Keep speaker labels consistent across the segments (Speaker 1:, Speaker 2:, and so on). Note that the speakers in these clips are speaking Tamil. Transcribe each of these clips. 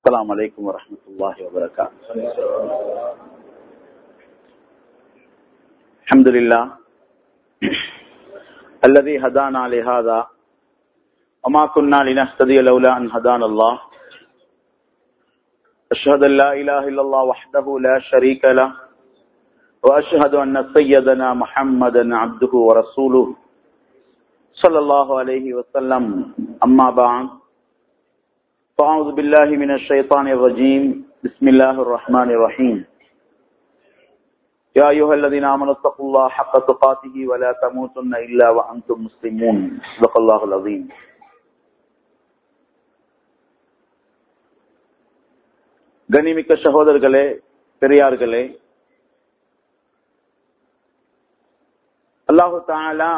Speaker 1: السلام عليكم ورحمة الله وبركاته الحمد لله الذي هدانا لهذا وما كنا لنهتدي لولا أن هدانا الله أشهد أن لا إله إلا الله وحده لا شريك له وأشهد أن سيدنا محمدا عبده ورسوله صلى الله عليه وسلم أما بعد فأعوذ بالله من الشيطان الرجيم بسم الله الرحمن الرحيم يا أيها الذين آمنوا اتقوا الله حق تقاته ولا تموتن إلا وأنتم مسلمون صدق الله العظيم கனிமிக்க சகோதரர்களே பெரியார்களே அல்லாஹு தாலா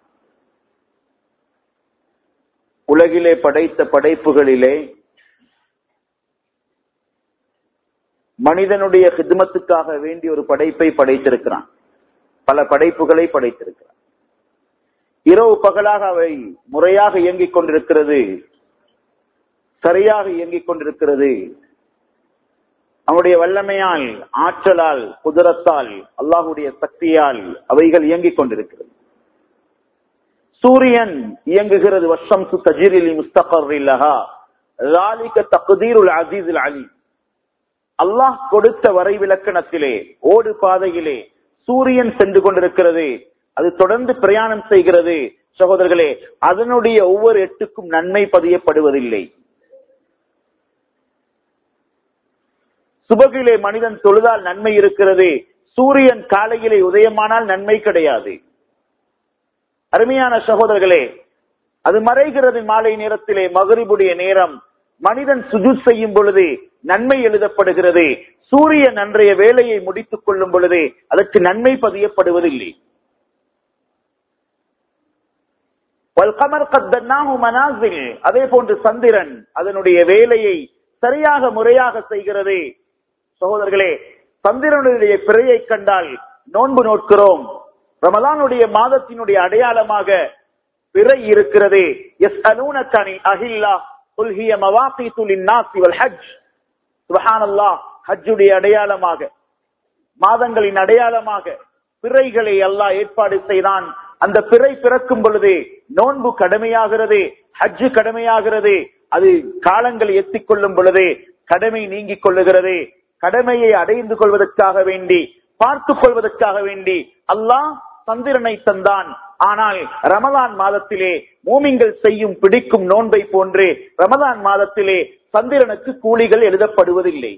Speaker 1: உலகிலே படைத்த படைப்புகளிலே மனிதனுடைய ஹிதமத்துக்காக வேண்டி ஒரு படைப்பை படைத்திருக்கிறான் பல படைப்புகளை படைத்திருக்கிறான் இரவு பகலாக அவை முறையாக இயங்கிக் கொண்டிருக்கிறது சரியாக இயங்கிக் கொண்டிருக்கிறது அவனுடைய வல்லமையால் ஆற்றலால் குதிரத்தால் அல்லாஹுடைய சக்தியால் அவைகள் இயங்கிக் கொண்டிருக்கிறது சூரியன் இயங்குகிறது வருஷம் தஜீரில் முஸ்தகர் இல்லஹா தகுதீருல் அசீஸ் அலி அல்லாஹ் கொடுத்த வரைவிலக்கணத்திலே ஓடு பாதையிலே சூரியன் சென்று கொண்டிருக்கிறது அது தொடர்ந்து பிரயாணம் செய்கிறது சகோதரர்களே அதனுடைய ஒவ்வொரு எட்டுக்கும் நன்மை பதியப்படுவதில்லை சுபகிலே மனிதன் தொழுதால் நன்மை இருக்கிறது சூரியன் காலையிலே உதயமானால் நன்மை கிடையாது அருமையான சகோதரர்களே அது மறைகிறது மாலை நேரத்திலே மகரிபுடைய நேரம் மனிதன் சுஜூத் செய்யும் பொழுது நன்மை எழுதப்படுகிறது சூரியன் அன்றைய வேலையை முடித்துக் கொள்ளும் பொழுது அதற்கு நன்மை பதியப்படுவதில்லை அதே போன்று சந்திரன் அதனுடைய வேலையை சரியாக முறையாக செய்கிறது சகோதரர்களே சந்திரனுடைய பிறையை கண்டால் நோன்பு நோட்கிறோம் ரமலானுடைய மாதத்தினுடைய அடையாளமாக பிறை இருக்கிறது எஸ் அனூனக்கனி அஹில்லா உல்ஹிய மவாக்கித்துலின் நாசி வல் ஹஜ் சுபஹானல்லாஹ் ஹஜ்ஜுடைய அடையாளமாக மாதங்களின் அடையாளமாக பிறைகளை அல்லாஹ் ஏற்பாடு செய்தான் அந்த பிறை பிறக்கும் பொழுது நோன்பு கடமையாகிறது ஹஜ்ஜு கடமையாகிறது அது காலங்களை எத்திக் கொள்ளும் பொழுது கடமை நீங்கிக் கொள்ளுகிறது கடமையை அடைந்து கொள்வதற்காக வேண்டி பார்த்துக் கொள்வதற்காக வேண்டி அல்லாஹ் சந்திரனை தந்தான் ஆனால் ரமதான் மாதத்திலே மூமிங்கள் செய்யும் பிடிக்கும் நோன்பை போன்று ரமதான் மாதத்திலே சந்திரனுக்கு கூலிகள் எழுதப்படுவதில்லை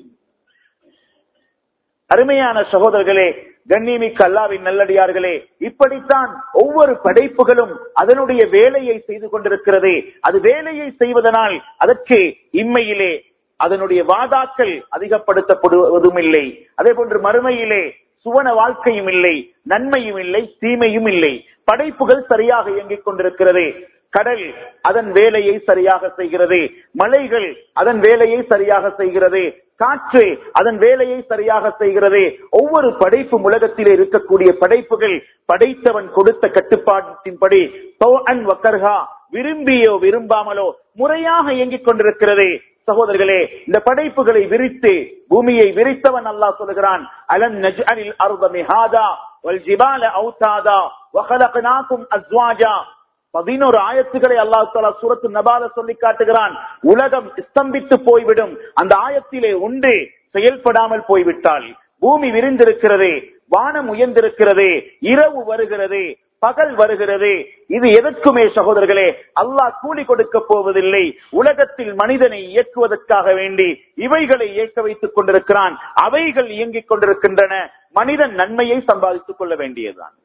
Speaker 1: அருமையான சகோதரர்களே கண்ணியமிக்க அல்லாவின் நல்லடியார்களே இப்படித்தான் ஒவ்வொரு படைப்புகளும் அதனுடைய வேலையை செய்து கொண்டிருக்கிறது அது வேலையை செய்வதனால் அதற்கு இம்மையிலே அதனுடைய வாதாக்கள் அதிகப்படுத்தப்படுவதும் இல்லை அதே போன்று மறுமையிலே சுவன வாழ்க்கையும் இல்லை நன்மையும் இல்லை தீமையும் இல்லை படைப்புகள் சரியாக இயங்கிக் கொண்டிருக்கிறது கடல் அதன் வேலையை சரியாக செய்கிறது மலைகள் அதன் வேலையை சரியாக செய்கிறது காற்று அதன் வேலையை சரியாக செய்கிறது ஒவ்வொரு படைப்பு உலகத்திலே இருக்கக்கூடிய படைப்புகள் படைத்தவன் கொடுத்த கட்டுப்பாட்டின்படி விரும்பியோ விரும்பாமலோ முறையாக இயங்கிக் கொண்டிருக்கிறது சகோதரர்களே இந்த படைப்புகளை விரித்து பூமியை விரித்தவன் அல்லாஹ் சொல்லுகிறான் அலன் நஜ்அலில் அர்த மிஹாதா வல் ஜிபால அவுதாதா வஹலக்னாகும் அஸ்வாஜா பதினோரு ஆயத்துக்களை அல்லாஹ் தாலா சூரத்து நபால சொல்லி காட்டுகிறான் உலகம் ஸ்தம்பித்து போய்விடும் அந்த ஆயத்திலே உண்டு செயல்படாமல் போய்விட்டால் பூமி விரிந்திருக்கிறது வானம் உயர்ந்திருக்கிறது இரவு வருகிறது பகல் வருகிறது இது எதற்குமே சகோதரர்களே அல்லாஹ் கூலி கொடுக்க போவதில்லை உலகத்தில் மனிதனை இயக்குவதற்காக வேண்டி இவைகளை இயக்க வைத்துக் கொண்டிருக்கிறான் அவைகள் இயங்கிக் கொண்டிருக்கின்றன மனிதன் நன்மையை சம்பாதித்துக் கொள்ள வேண்டியதுதான்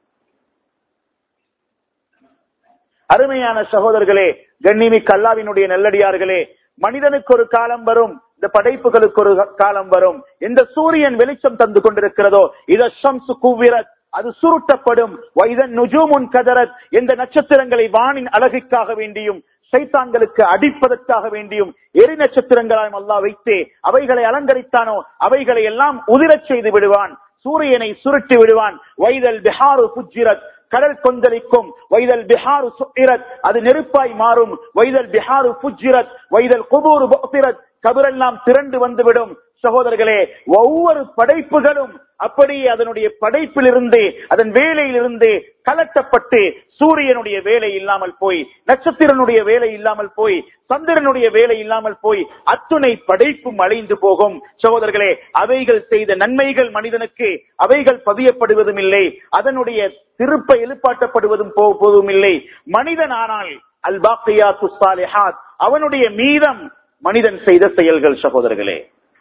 Speaker 1: அருமையான சகோதரர்களே கண்ணிமிக்க அல்லாவினுடைய நல்லடியார்களே மனிதனுக்கு ஒரு காலம் வரும் இந்த படைப்புகளுக்கு ஒரு காலம் வரும் இந்த சூரியன் வெளிச்சம் தந்து கொண்டிருக்கிறதோ இத ஷம்சு குவிரத் அது சுருட்டப்படும் வைதன் நுஜூமுன் கதரத் எந்த நட்சத்திரங்களை வானின் அழகுக்காக வேண்டியும் சைத்தான்களுக்கு அடிப்பதற்காக வேண்டியும் எரி நட்சத்திரங்களாயும் அல்லாஹ் வைத்து அவைகளை அலங்கரித்தானோ அவைகளை எல்லாம் உதிரச் செய்து விடுவான் சூரியனை சுருட்டி விடுவான் வைதல் பிஹாரு புஜிரத் கடல் கொந்தளிக்கும் வைதல் பிஹாரு சுத்திரத் அது நெருப்பாய் மாறும் வைதல் பிஹாரு புஜிரத் வைதல் குபூரு புத்திரத் கபரெல்லாம் திரண்டு வந்துவிடும் சகோதரர்களே ஒவ்வொரு படைப்புகளும் அப்படியே அதனுடைய படைப்பிலிருந்து அதன் வேலையிலிருந்து கலட்டப்பட்டு சூரியனுடைய வேலை இல்லாமல் போய் நட்சத்திரனுடைய வேலை இல்லாமல் போய் சந்திரனுடைய வேலை இல்லாமல் போய் அத்துணை படைப்பும் அழிந்து போகும் சகோதரர்களே அவைகள் செய்த நன்மைகள் மனிதனுக்கு அவைகள் பதியப்படுவதும் இல்லை அதனுடைய திருப்ப எழுப்பாட்டப்படுவதும் போ- போவதும் இல்லை மனிதன் ஆனால் அல் பாக்கியாத்து சாலிஹாத் அவனுடைய மீதம் மனிதன் செய்த செயல்கள் சகோதரர்களே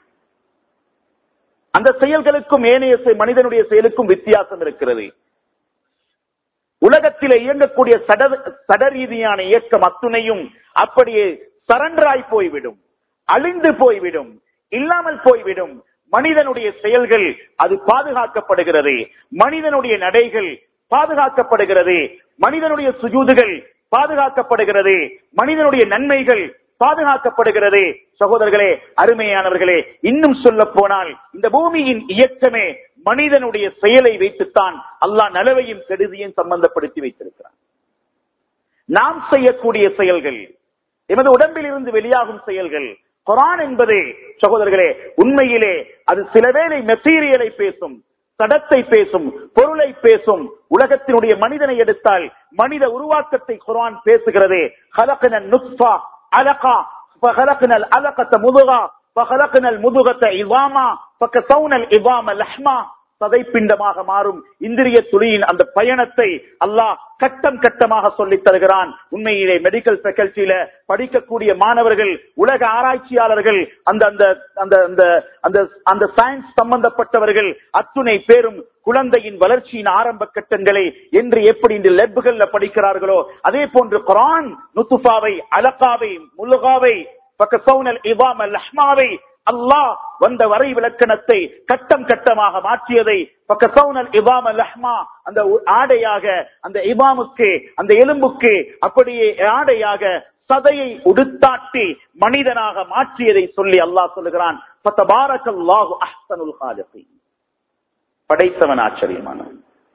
Speaker 1: அந்த செயல்களுக்கும் ஏனைய செ- மனிதனுடைய செயலுக்கும் வித்தியாசம் இருக்கிறது உலகத்திலே இயங்கக்கூடிய சட சடரீதியான இயக்கம் அத்துணையும் அப்படியே சரண்டராய் போய்விடும் அழிந்து போய்விடும் இல்லாமல் போய்விடும் மனிதனுடைய செயல்கள் அது பாதுகாக்கப்படுகிறது மனிதனுடைய நடைகள் பாதுகாக்கப்படுகிறது மனிதனுடைய சுஜூதுகள் பாதுகாக்கப்படுகிறது மனிதனுடைய நன்மைகள் பாதுகாக்கப்படுகிறது சகோதரர்களே அருமையானவர்களே இன்னும் சொல்ல போனால் இந்த பூமியின் இயக்கமே மனிதனுடைய செயலை வைத்துத்தான் அல்லாஹ் நலவையும் கெடுதியும் சம்பந்தப்படுத்தி வைத்திருக்கிறான் நாம் செய்யக்கூடிய செயல்கள் எமது உடம்பில் இருந்து வெளியாகும் செயல்கள் குரான் என்பது சகோதரர்களே உண்மையிலே அது சில வேளை மெட்டீரியலை பேசும் தடத்தை பேசும் பொருளை பேசும் உலகத்தினுடைய மனிதனை எடுத்தால் மனித உருவாக்கத்தை குரான் பேசுகிறது خلقنا النطفة علقة فخلقنا العلقة مضغة فخلقنا المضغة عظاما فكسونا العظام لحما சதைப்பிண்டமாக மாறும் இந்திரிய துளியின் அந்த பயணத்தை அல்லாஹ் கட்டம் கட்டமாக சொல்லித் தருகிறான் உண்மையிலே மெடிக்கல் ஃபேக்கல்டியில படிக்கக்கூடிய மாணவர்கள் உலக ஆராய்ச்சியாளர்கள் அந்த அந்த அந்த அந்த அந்த அந்த சயின்ஸ் சம்பந்தப்பட்டவர்கள் அத்துணை பேரும் குழந்தையின் வளர்ச்சியின் ஆரம்ப கட்டங்களை என்று எப்படி இந்த லெப்புகள்ல படிக்கிறார்களோ அதே போன்று குரான் நுத்துஃபாவை அலகாவை முலுகாவை பக்கசௌனல் இவாம லஹ்மாவை அல்லாஹ் வந்த வரை விளக்கணத்தை கட்டம் கட்டமாக மாற்றியதை பக்கசௌனல் இவாம லஹ்மா அந்த உ- ஆடையாக அந்த இவாமுக்கு அந்த எலும்புக்கு அப்படியே ஆடையாக சதையை உடுத்தாட்டி மனிதனாக மாற்றியதை சொல்லி அல்லாஹ் சொல்லுகிறான் "ஃபதபாரக்கல்லாஹு அஹ்ஸனுல் காலிகீன்." படைத்தவன் ஆச்சரியமானவன்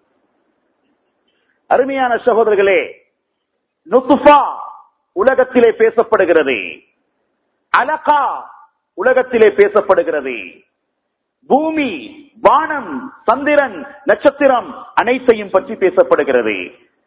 Speaker 1: அருமையான சகோதரர்களே நுத்துஃபா உலகத்திலே பேசப்படுகிறது அலகா உலகத்திலே பேசப்படுகிறது பூமி வானம் சந்திரன் நட்சத்திரம் அனைத்தையும் பற்றி பேசப்படுகிறது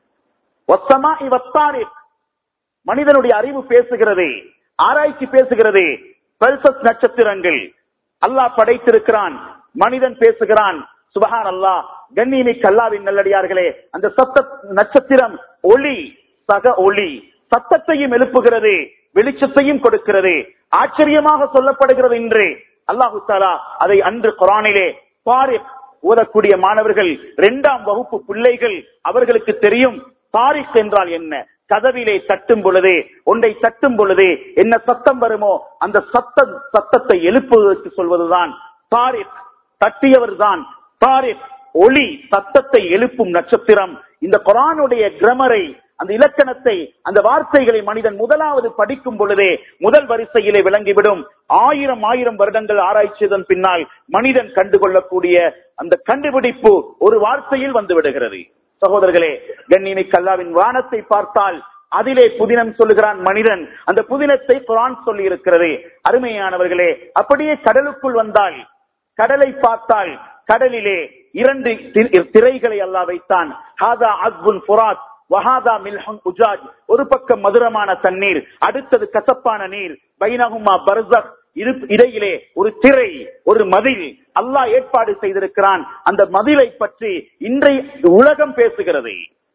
Speaker 1: வஸ்ஸமாஇ வத்தாரிக். மனிதனுடைய அறிவு பேசுகிறது ஆராய்ச்சி பேசுகிறது பெல்சஸ் நட்சத்திரங்கள் அல்லாஹ் படைத்திருக்கிறான் மனிதன் பேசுகிறான் சுபஹான் அல்லாஹ் கண்ணியமிக்க அல்லாவின் நல்லடியார்களே அந்த சத்த நட்சத்திரம் ஒளி சக ஒளி சத்தத்தையும் எழுப்புகிறது வெளிச்சத்தையும் கொடுக்கிறது ஆச்சரியமாக சொல்லப்படுகிறது என்று அல்லாஹு தாலா அதை அன்று குரானிலே பாரிக் ஓதக்கூடிய மாணவர்கள் இரண்டாம் வகுப்பு பிள்ளைகள் அவர்களுக்கு தெரியும் தாரிக் என்றால் என்ன கதவிலே தட்டும் பொழுது ஒன்றை தட்டும் பொழுது என்ன சத்தம் வருமோ அந்த சத்தம் சத்தத்தை எழுப்புவதற்கு சொல்வதுதான் தாரிக் தட்டியவர் தான் தாரிக் ஒளி சத்தத்தை எழுப்பும் நட்சத்திரம் இந்த குரானுடைய கிரமரை அந்த இலக்கணத்தை அந்த வார்த்தைகளை மனிதன் முதலாவது படிக்கும் பொழுதே முதல் வரிசையிலே விளங்கிவிடும் ஆயிரம் ஆயிரம் வருடங்கள் ஆராய்ச்சியதன் பின்னால் மனிதன் கண்டுகொள்ளக்கூடிய அந்த கண்டுபிடிப்பு ஒரு வார்த்தையில் வந்து விடுகிறது சகோதரர்களே கண்ணியமை கல்லாவின் வானத்தை பார்த்தால் அதிலே புதினம் சொல்லுகிறான் மனிதன் அந்த புதினத்தை குரான் சொல்லி இருக்கிறது அருமையானவர்களே அப்படியே கடலுக்குள் வந்தால் கடலை பார்த்தால் கடலிலே இரண்டு தி- திரைகளை அல்லாஹ் வைத்தான் ஹாதா அக்புன் ஃபுராத் வஹாதா மில்ஹுன் உஜாஜ் ஒரு பக்கம் மதுரமான தண்ணீர் அடுத்தது கசப்பான நீர் பைனஹுமா பர்சக் இரு இடையிலே ஒரு திரை ஒரு மதில் அல்லாஹ் ஏற்பாடு செய்திருக்கிறான் அந்த மதிலை பற்றி இன்றைய உலகம் பேசுகிறது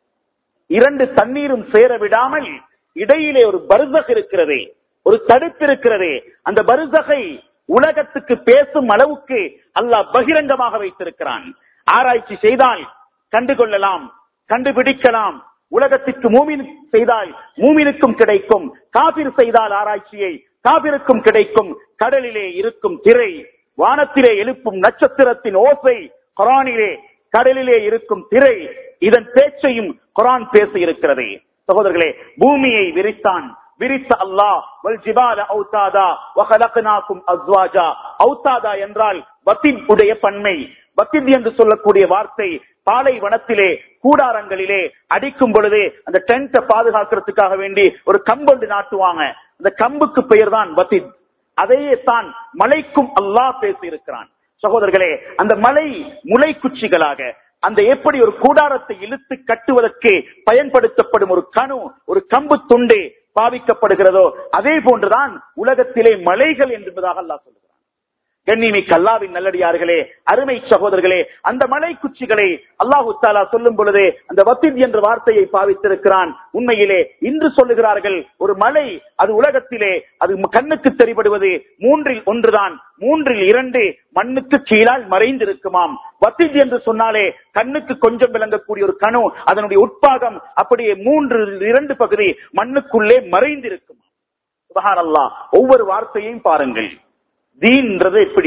Speaker 1: இரண்டு தண்ணீரும் சேர விடாமல் இடையிலே ஒரு பருசக் இருக்கிறது ஒரு தடுப்பு இருக்கிறது அந்த பருசகை உலகத்துக்கு பேசும் அளவுக்கு அல்லாஹ் பகிரங்கமாக வைத்திருக்கிறான் ஆராய்ச்சி செய்தால் கண்டுகொள்ளலாம் கண்டுபிடிக்கலாம் உலகத்திற்கு மூமின் செய்தால் மூமினுக்கும் கிடைக்கும் காபிர் செய்தால் ஆராய்ச்சியை காபிருக்கும் கிடைக்கும் கடலிலே இருக்கும் திரை வானத்திலே எழுப்பும் நட்சத்திரத்தின் ஓசை குரானிலே கடலிலே இருக்கும் திரை இதன் பேச்சையும் குரான் பேச இருக்கிறது சகோதரர்களே பூமியை விரித்தான் விரித்த அல்லாஹ் வல் ஜிபால அவுதாதா வஹலக்னாக்கும் அஸ்வாஜா அவுதாதா என்றால் பத்தின் உடைய பன்மை பத்தின் என்று சொல்லக்கூடிய வார்த்தை பாலைவனத்திலே கூடாரங்களிலே அடிக்கும் பொழுது அந்த டென்ட்டை பாதுகாக்கிறதுக்காக வேண்டி ஒரு கம்பொண்டு நாட்டுவாங்க அந்த கம்புக்கு பெயர் தான் பத்தித் அதையே தான் மலைக்கும் அல்லாஹ் பேசியிருக்கிறான் சகோதரர்களே அந்த மலை முளை குச்சிகளாக அந்த எப்படி ஒரு கூடாரத்தை இழுத்து கட்டுவதற்கு பயன்படுத்தப்படும் ஒரு கணு ஒரு கம்பு துண்டு பாவிக்கப்படுகிறதோ அதே போன்றுதான் உலகத்திலே மலைகள் என்பதாக அல்லாஹ் சொல்லுகிறான் கண்ணிமிக்க அல்லாவின் நல்லடியார்களே அருமை சகோதரர்களே அந்த மலை குச்சிகளை அல்லாஹு தாலா சொல்லும் பொழுது அந்த வத்தித் என்ற வார்த்தையை பாவித்திருக்கிறான் உண்மையிலே இன்று சொல்லுகிறார்கள் ஒரு மலை அது உலகத்திலே அது கண்ணுக்கு தெரிபடுவது மூன்றில் ஒன்றுதான் மூன்றில் இரண்டு மண்ணுக்கு கீழால் மறைந்திருக்குமாம் வத்தித் என்று சொன்னாலே கண்ணுக்கு கொஞ்சம் விளங்கக்கூடிய ஒரு கணு அதனுடைய உட்பாகம் அப்படியே மூன்று இரண்டு பகுதி மண்ணுக்குள்ளே மறைந்திருக்குமா சுபஹானல்லாஹ் ஒவ்வொரு வார்த்தையையும் பாருங்கள் தீன்றது எப்படி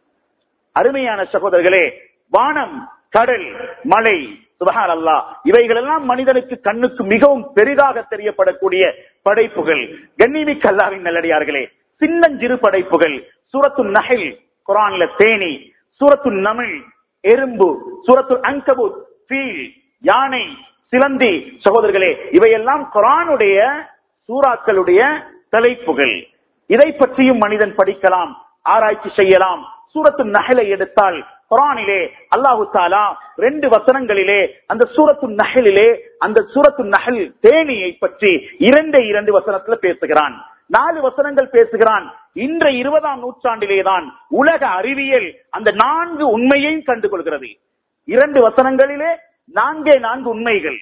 Speaker 1: அருமையான சகோதரர்களே வானம் கடல் மலை சுபஹான் அல்லா இவைகள் எல்லாம் மனிதனுக்கு கண்ணுக்கு மிகவும் பெரிதாக தெரியப்படக்கூடிய படைப்புகள் கண்ணிமிக்க அல்லாவின் நல்லடியார்களே சின்னஞ்சிறு படைப்புகள் சூரத்து நஹில் குரான்ல தேனி சூரத்து நமிழ் எறும்பு சூரத்து அங்கபுத் ஃபீல் யானை சிலந்தி சகோதரர்களே இவையெல்லாம் குரானுடைய சூறாக்களுடைய தலைப்புகள் இதை பற்றியும் மனிதன் படிக்கலாம் ஆராய்ச்சி செய்யலாம் சூரத்து நகலை எடுத்தால் குரானிலே அல்லாஹு தாலா ரெண்டு வசனங்களிலே அந்த சூரத்து நகலிலே அந்த சூரத்து நகல் தேனியை பற்றி இரண்டே இரண்டு வசனத்துல பேசுகிறான் நாலு வசனங்கள் பேசுகிறான் இன்ற இருபதாம் நூற்றாண்டிலேதான் உலக அறிவியல் அந்த நான்கு உண்மையையும் கண்டுகொள்கிறது இரண்டு வசனங்களிலே நான்கே நான்கு உண்மைகள்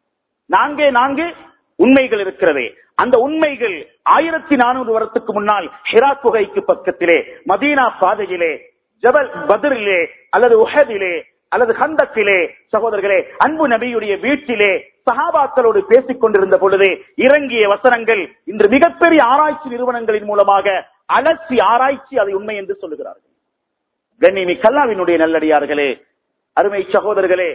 Speaker 1: நான்கே நான்கு உண்மைகள் இருக்கிறது அந்த உண்மைகள் ஆயிரத்தி நானூறு வருடத்துக்கு முன்னால் ஹிரா குகைக்கு பக்கத்திலே மதீனா பாதையிலே ஜபல் பத்ரிலே அல்லது உஹதிலே அல்லது ஹந்தக்கிலே சகோதரர்களே அன்பு நபியுடைய வீட்டிலே சஹாபாக்களோடு பேசிக் கொண்டிருந்த பொழுது இறங்கிய வசனங்கள் இன்று மிகப்பெரிய ஆராய்ச்சி நிறுவனங்களின் மூலமாக அலசி ஆராய்ச்சி அதை உண்மை என்று சொல்லுகிறார்கள் கண்ணிமி கல்லாவினுடைய நல்லடியார்களே அருமை சகோதரர்களே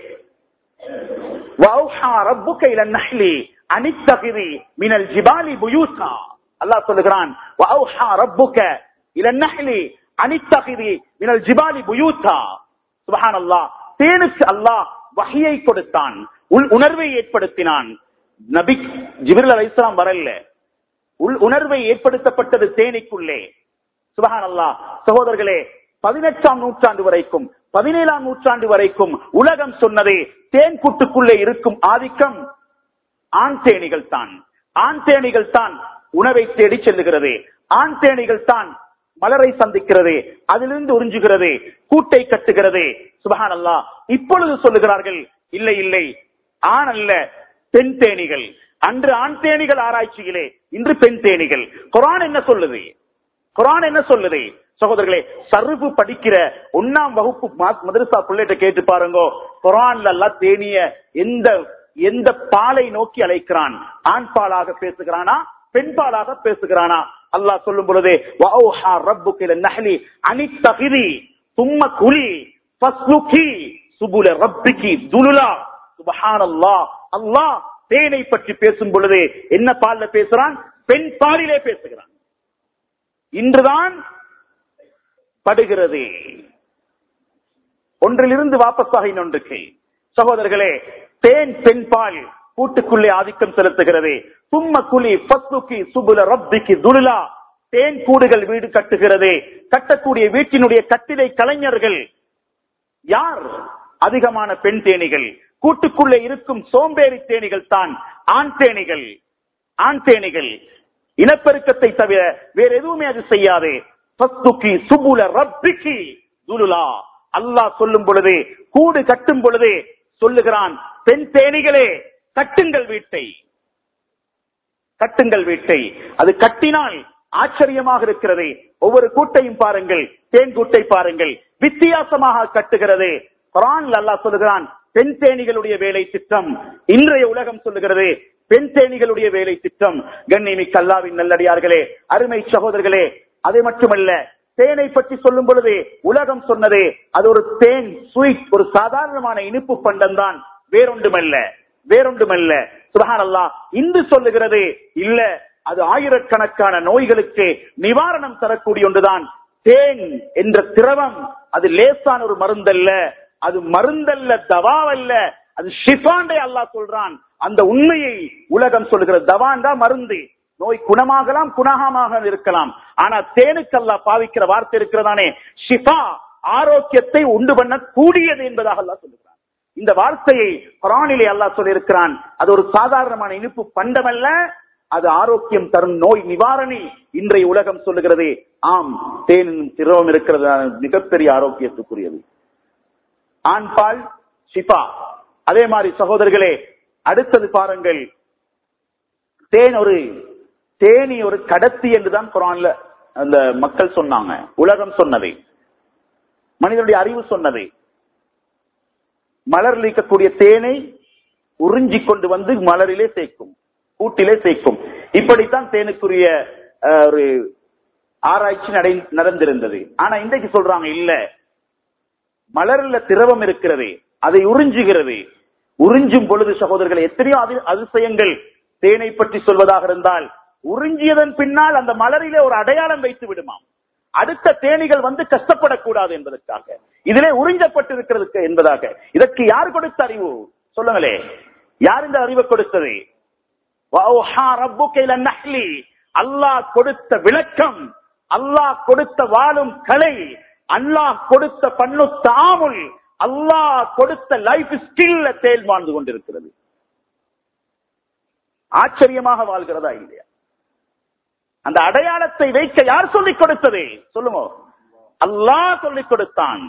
Speaker 1: وَأَوْحَى رَبُّكَ إِلَى النَّحْلِ أَنِ اتَّخِذِي مِنَ الْجِبَالِ بُيُوتًا அல்லாஹ் சொல்லுகிறான் وَأَوْحَى رَبُّكَ إِلَى النَّحْلِ أَنِ اتَّخِذِي مِنَ الْجِبَالِ بُيُوتًا சுபஹான் அல்லாஹ் தேனுக்கு அல்லாஹ் வஹியை கொடுத்தான் உள் உணர்வை ஏற்படுத்தினான் நபி ஜிப்ரில் அலைஹிஸ்ஸலாம் வரல உள் உணர்வை ஏற்படுத்தப்பட்டது தேனிக்குள்ளே சுபஹான் அல்லாஹ் சகோதரர்களே பதினெட்டாம் நூற்றாண்டு வரைக்கும் பதினேழாம் நூற்றாண்டு வரைக்கும் உலகம் சொன்னதே தேன் கூட்டுக்குள்ளே இருக்கும் ஆதிக்கம் ஆண் தேனிகள் தான் ஆண் தேனிகள் தான் உணவை தேடி செல்லுகிறது ஆண் தேனிகள் தான் மலரை சந்திக்கிறது அதிலிருந்து உறிஞ்சுகிறது கூட்டை கட்டுகிறது சுபஹான் அல்லா இப்பொழுது சொல்லுகிறார்கள் இல்லை இல்லை ஆண் அல்ல பெண் தேனிகள் அன்று ஆண் தேனிகள் ஆராய்ச்சியிலே இன்று பெண் தேனிகள் குரான் என்ன சொல்லுது குரான் என்ன சொல்லுது சகோதரர்களே சருப்பு படிக்கிற ஒன்னாம் வகுப்பு மா- மதரசா பிள்ளைகிட்ட கேட்டு பாருங்க குரான்ல எல்லாம் தேனிய எந்த எந்த பாலை நோக்கி அழைக்கிறான் ஆண் பாலாக பேசுகிறானா பெண் பாலாக பேசுகிறானா அல்லாஹ் சொல்லும் பொழுது வஅௌஹா ரப்புக இலன் நஹ்லி அனித்தகிரி தும்ம குலி ஃபஸ்லுகி சுபுல ரப்பிகி துலுலா சுப்ஹானல்லாஹ் அல்லாஹ் தேனை பற்றி பேசும் பொழுது என்ன பால்ல பேசுறான் பெண் பாலிலே பேசுகிறான் இன்றுதான் படுகிறது ஒன்றிலிருந்து வாபஸாக இன்னொன்றுக்கு சகோதரர்களே தேன் பெண் பால் கூட்டுக்குள்ளே ஆதிக்கம் செலுத்துகிறது தும்ம குலி பத்துக்கி சுபுல ரப்பிக்கு துலுலா தேன் கூடுகள் வீடு கட்டுகிறது கட்டக்கூடிய வீட்டினுடைய கட்டிலை கலைஞர்கள் யார் அதிகமான பெண் தேனிகள் கூட்டுக்குள்ளே இருக்கும் சோம்பேறி தேனிகள் தான் ஆண் தேனிகள் ஆண் தேனிகள் இனப்பெருக்கத்தை தவிர வேற எதுவுமே அது செய்யாது ஃபஸ்துகி சுபுல ரப்பிகி துலுலா அல்லாஹ் சொல்லும் பொழுது கூடு கட்டும் பொழுது சொல்லுகிறான் பெண் தேனிகளே கட்டுங்கள் வீட்டை கட்டுங்கள் வீட்டை அது கட்டினால் ஆச்சரியமாக இருக்கிறது ஒவ்வொரு கூட்டையும் பாருங்கள் தேன் கூட்டை பாருங்கள் வித்தியாசமாக கட்டுகிறது குரான்ல அல்லாஹ் சொல்லுகிறான் பெண் தேனிகளுடைய வேலை திட்டம் இன்றைய உலகம் சொல்லுகிறது பெண் தேனிகளுடைய வேலை திட்டம் கண்ணிமிக்க அல்லாவின் நல்லடியார்களே அருமை சகோதரர்களே அது மட்டுமல்ல தேனை பற்றி சொல்லும் பொழுது உலகம் சொன்னது அது ஒரு தேன் ஸ்வீட் ஒரு சாதாரணமான இனிப்பு பண்டம் தான் வேறொன்றுமல்ல வேறொன்றுமல்ல சுபஹான் அல்லாஹ் இந்து சொல்லுகிறது இல்ல அது ஆயிரக்கணக்கான நோய்களுக்கு நிவாரணம் தரக்கூடிய ஒன்றுதான் தேன் என்ற திரவம் அது லேசான ஒரு மருந்தல்ல அது மருந்தல்ல தவாவல்ல அது ஷிஃபாண்டே அல்லாஹ் சொல்றான் அந்த உண்மையை உலகம் சொல்லுகிறது தவான் தான் மருந்து நோய் குணமாகலாம் குணகமாக இருக்கலாம் ஆனா தேனுக்கு அல்லாஹ் பாவிக்கிற வார்த்தை இருக்கிறதானே ஷிஃபா ஆரோக்கியத்தை உண்டு பண்ண கூடியது என்பதாக அல்லாஹ் சொல்லுகிறான் இந்த வார்த்தையை குரானிலே அல்லாஹ் சொல்லியிருக்கிறான் அது ஒரு சாதாரணமான இனிப்பு பண்டமல்ல அது ஆரோக்கியம் தரும் நோய் நிவாரணி இன்றைய உலகம் சொல்லுகிறது ஆம் தேனின் திரவம் இருக்கிறது அது மிகப்பெரிய ஆரோக்கியத்துக்குரியது ஆண் பால் ஷிஃபா அதே மாதிரி சகோதரர்களே அடுத்தது பாருங்கள் தேன் ஒரு தேனி ஒரு கடத்தி என்றுதான் குரான்ல அந்த மக்கள் சொன்னாங்க உலகம் சொன்னதை மனிதனுடைய அறிவு சொன்னதை மலரில் இருக்கக்கூடிய தேனை உறிஞ்சி கொண்டு வந்து மலரிலே சேர்க்கும் கூட்டிலே சேர்க்கும் இப்படித்தான் தேனுக்குரிய அஹ், ஒரு ஆராய்ச்சி நடை நடந்திருந்தது ஆனா இன்றைக்கு சொல்றாங்க இல்ல மலர்ல திரவம் இருக்கிறது அதை உறிஞ்சுகிறது உறிஞ்சும் பொழுது சகோதரர்கள் எத்தனையோ அதி- அதிசயங்கள் தேனை பற்றி சொல்வதாக இருந்தால் உறிஞ்சியதன் பின்னால் அந்த மலரிலே ஒரு அடையாளம் வைத்து விடுமாம் அடுத்த தேனிகள் வந்து கஷ்டப்படக்கூடாது என்பதற்காக இதிலே உறிஞ்சப்பட்டிருக்கிறது என்பதாக இதற்கு யார் கொடுத்த அறிவு சொல்லுங்களே யார் இந்த அறிவை கொடுத்தது وَأَوْحَى رَبُّكَ إِلَى النَّحْلِ அல்லாஹ் கொடுத்த விளக்கம் அல்லாஹ் கொடுத்த வாழும் கலை அல்லாஹ் கொடுத்த பண்ணு தாமுல் அல்லாஹ் கொடுத்த லைஃப் ஸ்கில்ல தேல் வாழ்ந்து கொண்டிருக்கிறது ஆச்சரியமாக வாழ்கிறதா இல்லையா அந்த அடையாளத்தை வைக்க யார் சொல்லிக் கொடுத்தது சொல்லுங்க அல்லாஹ் சொல்லிக் கொடுத்தான்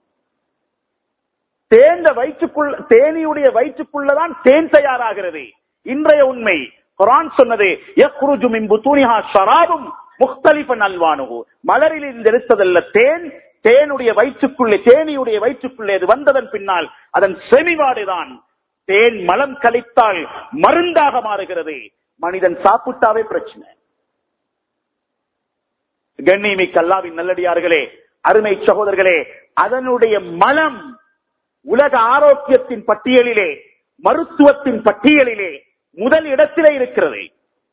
Speaker 1: தேந்த வயிற்றுக்குள்ள தேனியுடைய வயிற்றுக்குள்ளதான் தேன் தயாராகிறது இன்றைய உண்மை குரான் சொன்னது யக்ருஜு மின் புத்தூனிஹா ஷராபும் முக்தலிஃபன் அல்வானுஹு மலரில் இருந்து எடுத்ததல்ல தேன் தேனுடைய வயிற்றுக்குள்ளே தேனியுடைய வயிற்றுக்குள்ளே அது வந்ததன் பின்னால் அதன் செமிவாடுதான் தேன் மலம் கழித்தால் மருந்தாக மாறுகிறது மனிதன் சாப்பிட்டாவே பிரச்சனை கண்ணியமிக்க அல்லாவின் நல்லடியார்களே அருமை சகோதரர்களே அதனுடைய மலம் உலக ஆரோக்கியத்தின் பட்டியலிலே மருத்துவத்தின் பட்டியலிலே முதல் இடத்திலே இருக்கிறது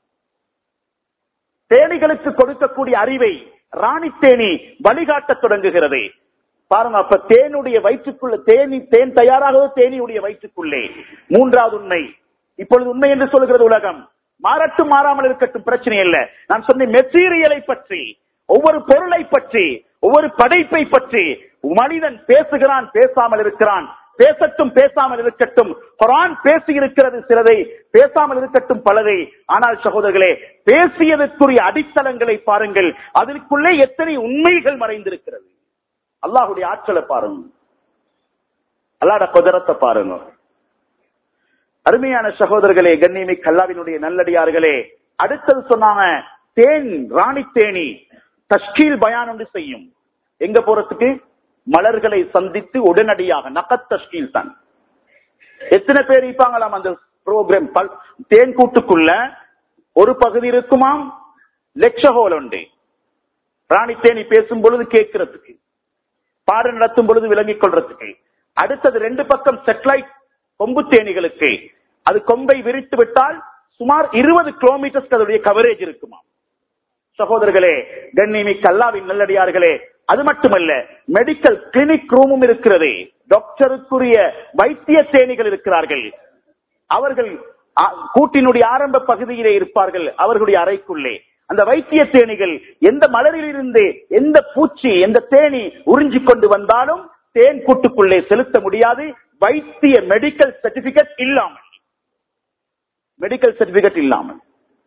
Speaker 1: தேனிகளுக்கு கொடுக்கக்கூடிய அறிவை ராணி தேனி வழிகாட்டத் தொடங்குகிறது பாருங்க அப்ப தேனுடைய வயிற்றுக்குள்ள தேனி தேன் தயாராகிறது தேனியுடைய வயிற்றுக்குள்ளே மூன்றாவது உண்மை இப்பொழுது உண்மை என்று சொல்கிறது உலகம் மாறட்டும் மாறாமல் இருக்கட்டும் பிரச்சனை இல்லை நான் சொன்ன மெட்டீரியலை பற்றி ஒவ்வொரு பொருளை பற்றி ஒவ்வொரு படைப்பை பற்றி மனிதன் பேசுகிறான் பேசாமல் இருக்கிறான் பேசட்டும் பேசாமல் இருக்கட்டும் குரான் பேசி இருக்கிறது சிலதை பேசாமல் இருக்கட்டும் பலதை ஆனால் சகோதரர்களே பேசியதற்குரிய அடித்தளங்களை பாருங்கள் அதற்குள்ளே எத்தனை உண்மைகள் மறைந்திருக்கிறது அல்லாஹுடைய ஆற்றலை பாருங்க அல்லாட குதிரத்தை பாருங்க அருமையான சகோதரர்களே கண்ணியமி கல்லாவினுடைய நல்லடியார்களே அடுத்தது சொன்னாங்க தேன் ராணி தேனி தஷ்கீல் பயான் ஒன்று செய்யும் எங்க போறதுக்கு மலர்களை சந்தித்து உடனடியாக நகத் தஷ்கீல் தான் எத்தனை பேர் இருப்பாங்களாம் அந்த ப்ரோக்ராம் தேன் கூட்டுக்குள்ள ஒரு பகுதி இருக்குமாம் லெக்ச ஹோல் உண்டு ராணி தேனி பேசும் பொழுது கேட்கறதுக்கு பாடம் நடத்தும் பொழுது விளங்கிக் கொள்றதுக்கு அடுத்தது ரெண்டு பக்கம் செட்டலைட் கொம்பு தேனிகளுக்கு அது கொம்பை விரித்து விட்டால் சுமார் இருபது கிலோமீட்டர்ஸ் அதனுடைய கவரேஜ் இருக்குமா சகோதரர்களே கண்ணிமிக்க அல்லாவின் நல்லடியார்களே அது மட்டுமல்ல மெடிக்கல் கிளினிக் ரூமும் இருக்கிறது டாக்டருக்குரிய வைத்திய தேனிகள் இருக்கிறார்கள் அவர்கள் அ- கூட்டினுடைய ஆரம்ப பகுதியிலே இருப்பார்கள் அவர்களுடைய அறைக்குள்ளே அந்த வைத்திய தேனிகள் எந்த மலரில் இருந்து எந்த பூச்சி எந்த தேனி உறிஞ்சி கொண்டு வந்தாலும் தேன் கூட்டுக்குள்ளே செலுத்த முடியாது வைத்திய மெடிக்கல் சர்டிபிகேட் இல்லாமல் மெடிக்கல் சர்டிபிகேட் இல்லாமல்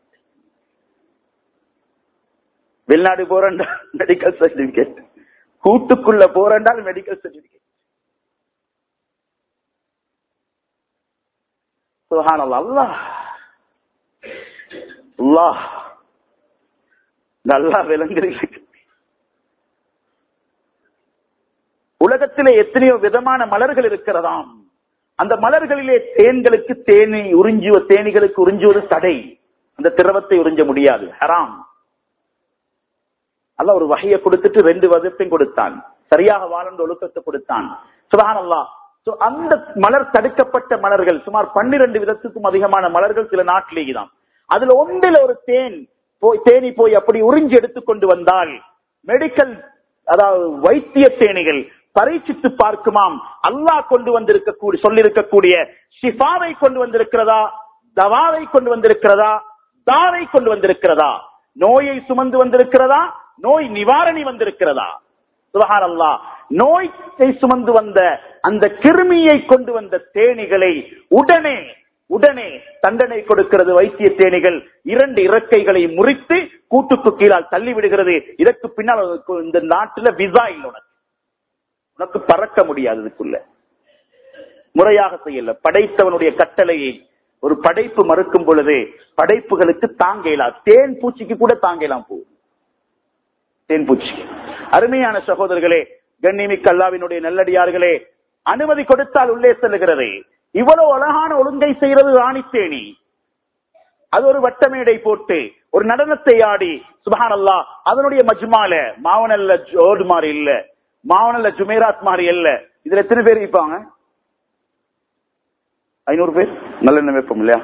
Speaker 1: வெளிநாடு போறண்டா மெடிக்கல் சர்டிபிகேட் கூட்டுக்குள்ள போறண்டால் மெடிக்கல் சர்டிபிகேட் சுஹானல்லாஹ் அல்லாஹ் அல்லாஹ் நல்லா விளங்குறீங்க உலகத்திலே எத்தனையோ விதமான மலர்கள் இருக்கிறதாம் அந்த மலர்களிலே தேன்களுக்கு தேனை உறிஞ்சுவ தேனிகளுக்கு உறிஞ்சுவது தடை அந்த திரவத்தை உறிஞ்ச முடியாது ஹராம் அல்ல ஒரு வகையை கொடுத்துட்டு ரெண்டு விதத்தையும் கொடுத்தான் சரியாக வாழ்ந்த ஒழுக்கத்தை கொடுத்தான் சுபஹான் அல்லாஹ் So, அந்த மலர் தடுக்கப்பட்ட மலர்கள் சுமார் பன்னிரண்டு விதத்துக்கும் அதிகமான மலர்கள் சில நாட்டிலேயே தான் அதுல ஒன்றில் ஒரு தேன் போய் தேனி போய் அப்படி உறிஞ்சி எடுத்துக்கொண்டு வந்தால் மெடிக்கல் அதாவது வைத்திய தேனிகள் பரீட்சித்து பார்க்குமாம் அல்லாஹ் கொண்டு வந்திருக்கக்கூடிய சொல்லிருக்கக்கூடிய ஷிஃபாவை கொண்டு வந்திருக்கிறதா தவாவை கொண்டு வந்திருக்கிறதா தாரை கொண்டு வந்திருக்கிறதா நோயை சுமந்து வந்திருக்கிறதா நோய் நிவாரணி வந்திருக்கிறதா சுபஹான் அல்லா நோயை சுமந்து வந்த அந்த கிருமியை கொண்டு வந்த தேனிகளை உடனே உடனே தண்டனை கொடுக்கிறது வைத்திய தேனிகள் இரண்டு இறக்கைகளை முறித்து கூட்டுக்கு கீழால் தள்ளி விடுகிறது இதற்கு பின்னால் உனக்கு இந்த நாட்டுல விசா இல்லை உனக்கு உனக்கு பறக்க முடியாது இதுக்குள்ள முறையாக செய்யல படைத்தவனுடைய கட்டளையை ஒரு படைப்பு மறுக்கும் பொழுது படைப்புகளுக்கு தாங்கலாம் தேன் பூச்சிக்கு கூட தாங்கலாம் போ தேன் பூச்சி அருமையான சகோதரர்களே கண்ணிமிக்க அல்லாவினுடைய நல்லடியார்களே அனுமதி கொடுத்தால் உள்ளே செல்லுகிறது இவ்வளவு அழகான ஒழுங்கை செய்யறது ராணித்தேனி அது ஒரு வட்டமேடை போட்டு ஒரு நடனத்தை ஆடி சுபஹான் அல்லா அதனுடைய மஜ்மால மாவனல்ல ஜோடு மாதிரி இல்ல மாவனல்ல ஜுமேராத் மாதிரி இல்ல இதுல எத்தனை பேர் இருப்பாங்க ஐநூறு பேர் நல்ல வைப்போம் இல்லையா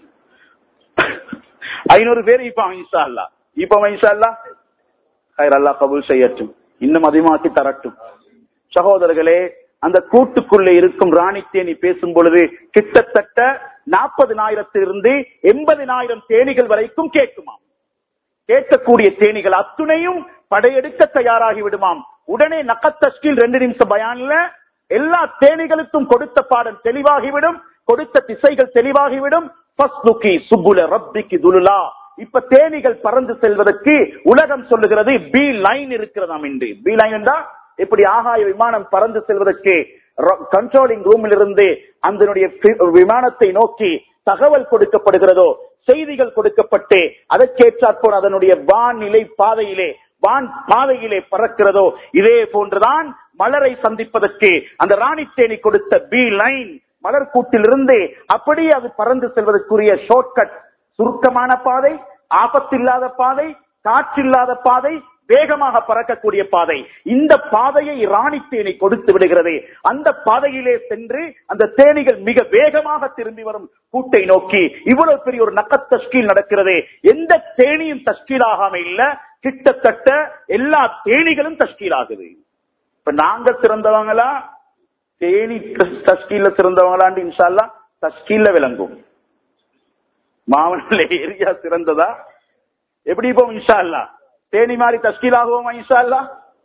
Speaker 1: ஐநூறு பேர் இருப்பாங்க இன்ஷா அல்லா இப்ப இன்ஷா அல்லா ஹைர் அல்லா கபூல் செய்யட்டும் இன்னும் அதிகமாக்கி தரட்டும் சகோதரர்களே அந்த கூட்டுக்குள்ளே இருக்கும் ராணித்தேனி பேசும் பொழுது கிட்டத்தட்ட நாற்பதினாயிரத்திலிருந்து எண்பதினாயிரம் தேனிகள் வரைக்கும் கேட்குமாம் கேட்கக்கூடிய தேனிகள் அத்துணையும் படையெடுக்க தயாராகி விடுமாம் உடனே நக்கத்தஸ்கில் ரெண்டு நிமிஷம் பயான்ல எல்லா தேனிகளுக்கும் கொடுத்த பாடம் தெளிவாகிவிடும் கொடுத்த திசைகள் தெளிவாகிவிடும் சுப்புல ரப்பிக்கு துலுலா இப்ப தேனிகள் பறந்து செல்வதற்கு உலகம் சொல்லுகிறது பி லைன் இருக்கிறதாம் இன்று பி லைன் என்றா இப்படி ஆகாய விமானம் பறந்து செல்வதற்கு கண்ட்ரோலிங் ரூமில் இருந்து அதனுடைய விமானத்தை நோக்கி தகவல் கொடுக்கப்படுகிறதோ செய்திகள் கொடுக்கப்பட்டு அதற்கேற்றாற்போல் அதனுடைய வானிலை பாதையிலே வான் பாதையிலே பறக்கிறதோ இதே போன்றுதான் மலரை சந்திப்பதற்கு அந்த ராணித்தேனி கொடுத்த பி லைன் மலர் கூட்டிலிருந்து அப்படியே அது பறந்து செல்வதற்குரிய ஷார்ட்கட் சுருக்கமான பாதை ஆபத்தில்லாத பாதை காற்றில்லாத பாதை வேகமாக பறக்கக்கூடிய பாதை இந்த பாதையை ராணி தேனி கொடுத்து விடுகிறது அந்த பாதையிலே சென்று அந்த தேனிகள் மிக வேகமாக திரும்பி வரும் கூட்டை நோக்கி இவ்வளவு பெரிய ஒரு நக்க தஸ்கீல் நடக்கிறது எந்த தேனியும் தஸ்கீல் ஆகாம இல்ல கிட்டத்தட்ட எல்லா தேனிகளும் தஸ்கீல் ஆகுது இப்ப நாங்க சிறந்தவங்களா தேனி தஸ்கீல்ல சிறந்தவங்களாண்டு இன்ஷால்லா தஸ்கீல்ல விளங்கும் மாவட்ட ஏரியா சிறந்ததா எப்படி இப்போ இன்ஷா அல்லா தேனி மாதிரி தஸ்கீல் ஆகுவோமா இன்ஷா அல்லா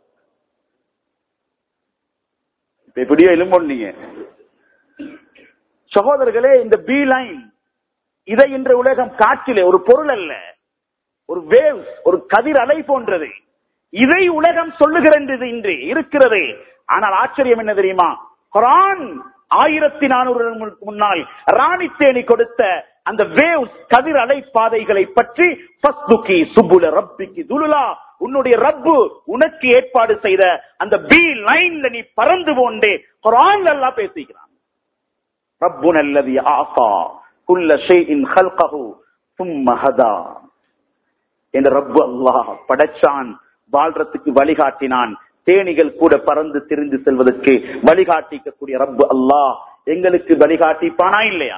Speaker 1: எப்படியோ எலும்பொன்னீங்க சகோதரர்களே இந்த பி லைன் இதை இன்று உலகம் காற்றிலே ஒரு பொருள் அல்ல ஒரு வேவ் ஒரு கதிர் அலை போன்றது இதை உலகம் சொல்லுகிறது இன்று இருக்கிறது ஆனால் ஆச்சரியம் என்ன தெரியுமா குரான் ஆயிரத்தி நானூறு முன்னால் ராணி தேனி கொடுத்த அந்த வேவ்ஸ் கதிர் அலை பாதைகளை பற்றி சுபுல ரப்பிக்கு துலுலா உன்னுடைய ரப்பு உனக்கு ஏற்பாடு செய்த அந்த பி லைன்ல நீ பறந்து போண்டே குரான் எல்லாம் பேசிக்கிறான் ரப்பு நல்லது ஆசா குல்ல ஷேஇன் ஹல்கஹு சும்ம ஹதா என்ற ரப்பு அல்லாஹ் படைச்சான் வாழ்றதுக்கு வழிகாட்டினான் தேனிகள் கூட பறந்து திரிந்து செல்வதற்கு வழிகாட்டிக்கக்கூடிய ரப்பு அல்லாஹ் எங்களுக்கு வழிகாட்டிப்பானா இல்லையா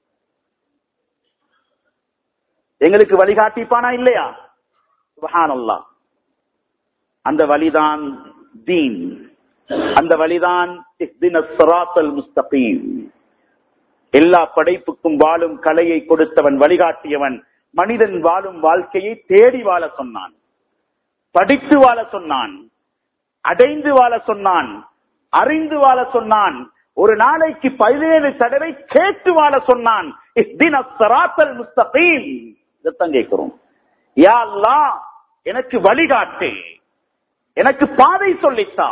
Speaker 1: எங்களுக்கு வழிகாட்டிப்பானா இல்லையா சுபஹான் அல்லா அந்த வழிதான் தீன் அந்த வழிதான் முஸ்தகீம் எல்லா படைப்புக்கும் வாழும் கலையை கொடுத்தவன் வழிகாட்டியவன் மனிதன் வாழும் வாழ்க்கையை தேடி வாழ சொன்னான் படித்து வாழ சொன்னான் அடைந்து வாழ சொன்னான் அறிந்து வாழ சொன்னான் ஒரு நாளைக்கு பதினேழு தடவை கேட்டு வாழ சொன்னான் முஸ்தகீம் இதைத்தான் கேட்கிறோம் யா அல்லாஹ் எனக்கு வழிகாட்டு எனக்கு பாதை சொல்லித்தா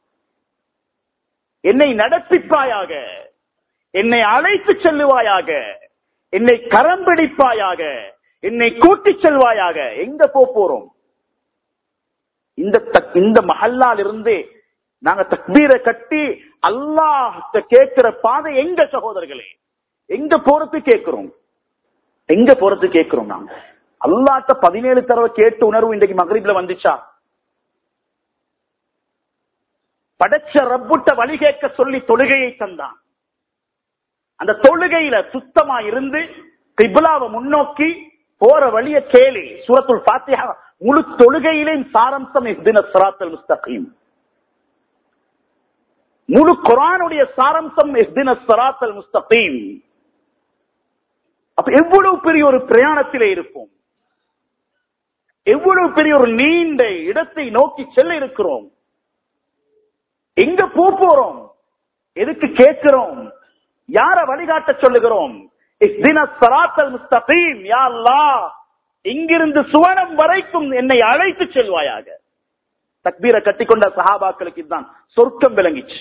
Speaker 1: என்னை நடப்பிப்பாயாக என்னை அழைத்து செல்லுவாயாக என்னை கரம் பிடிப்பாயாக என்னை கூட்டி செல்வாயாக எங்க போறோம் இந்த இந்த மஹல்லால் இருந்து நாங்க தக்பீரை கட்டி அல்லாஹ் கேட்கிற பாதை எங்க சகோதரர்களே எங்க போறது கேட்கிறோம் எங்க போறது கேட்கிறோம் நாங்க அல்லாட்ட பதினேழு தடவை கேட்டு உணர்வு இன்றைக்கு மகரீப்ல வந்துச்சா படைச்ச ரப்புட்ட வழி கேட்க சொல்லி தொழுகையை தந்தான் அந்த தொழுகையில சுத்தமா இருந்து கிப்லாவை முன்னோக்கி போற வழிய கேளு சூரத்துல் பாத்தியா முழு தொழுகையிலேயும் சாரம்சம் இஹ்தின சிராத்தல் முஸ்தகீம் முழு குரானுடைய சாரம்சம் இஹ்தின சிராத்தல் முஸ்தகீம் அப்ப எவ்வளவு பெரிய ஒரு பிரயாணத்திலே இருப்போம் எவ்வளவு பெரிய ஒரு நீண்ட இடத்தை நோக்கி செல்ல இருக்கிறோம் எங்க போ போறோம் எதுக்கு கேட்கிறோம் யார வழிகாட்ட சொல்லுகிறோம் இஹ்தின ஸிராத்தல் முஸ்தகீம் யா அல்லாஹ் இங்கிருந்து சுவனம் வரைக்கும் என்னை அழைத்து செல்வாயாக தக்பீரை கட்டிக்கொண்ட சஹாபாக்களுக்கு இதுதான் சொர்க்கம் விளங்கிச்சு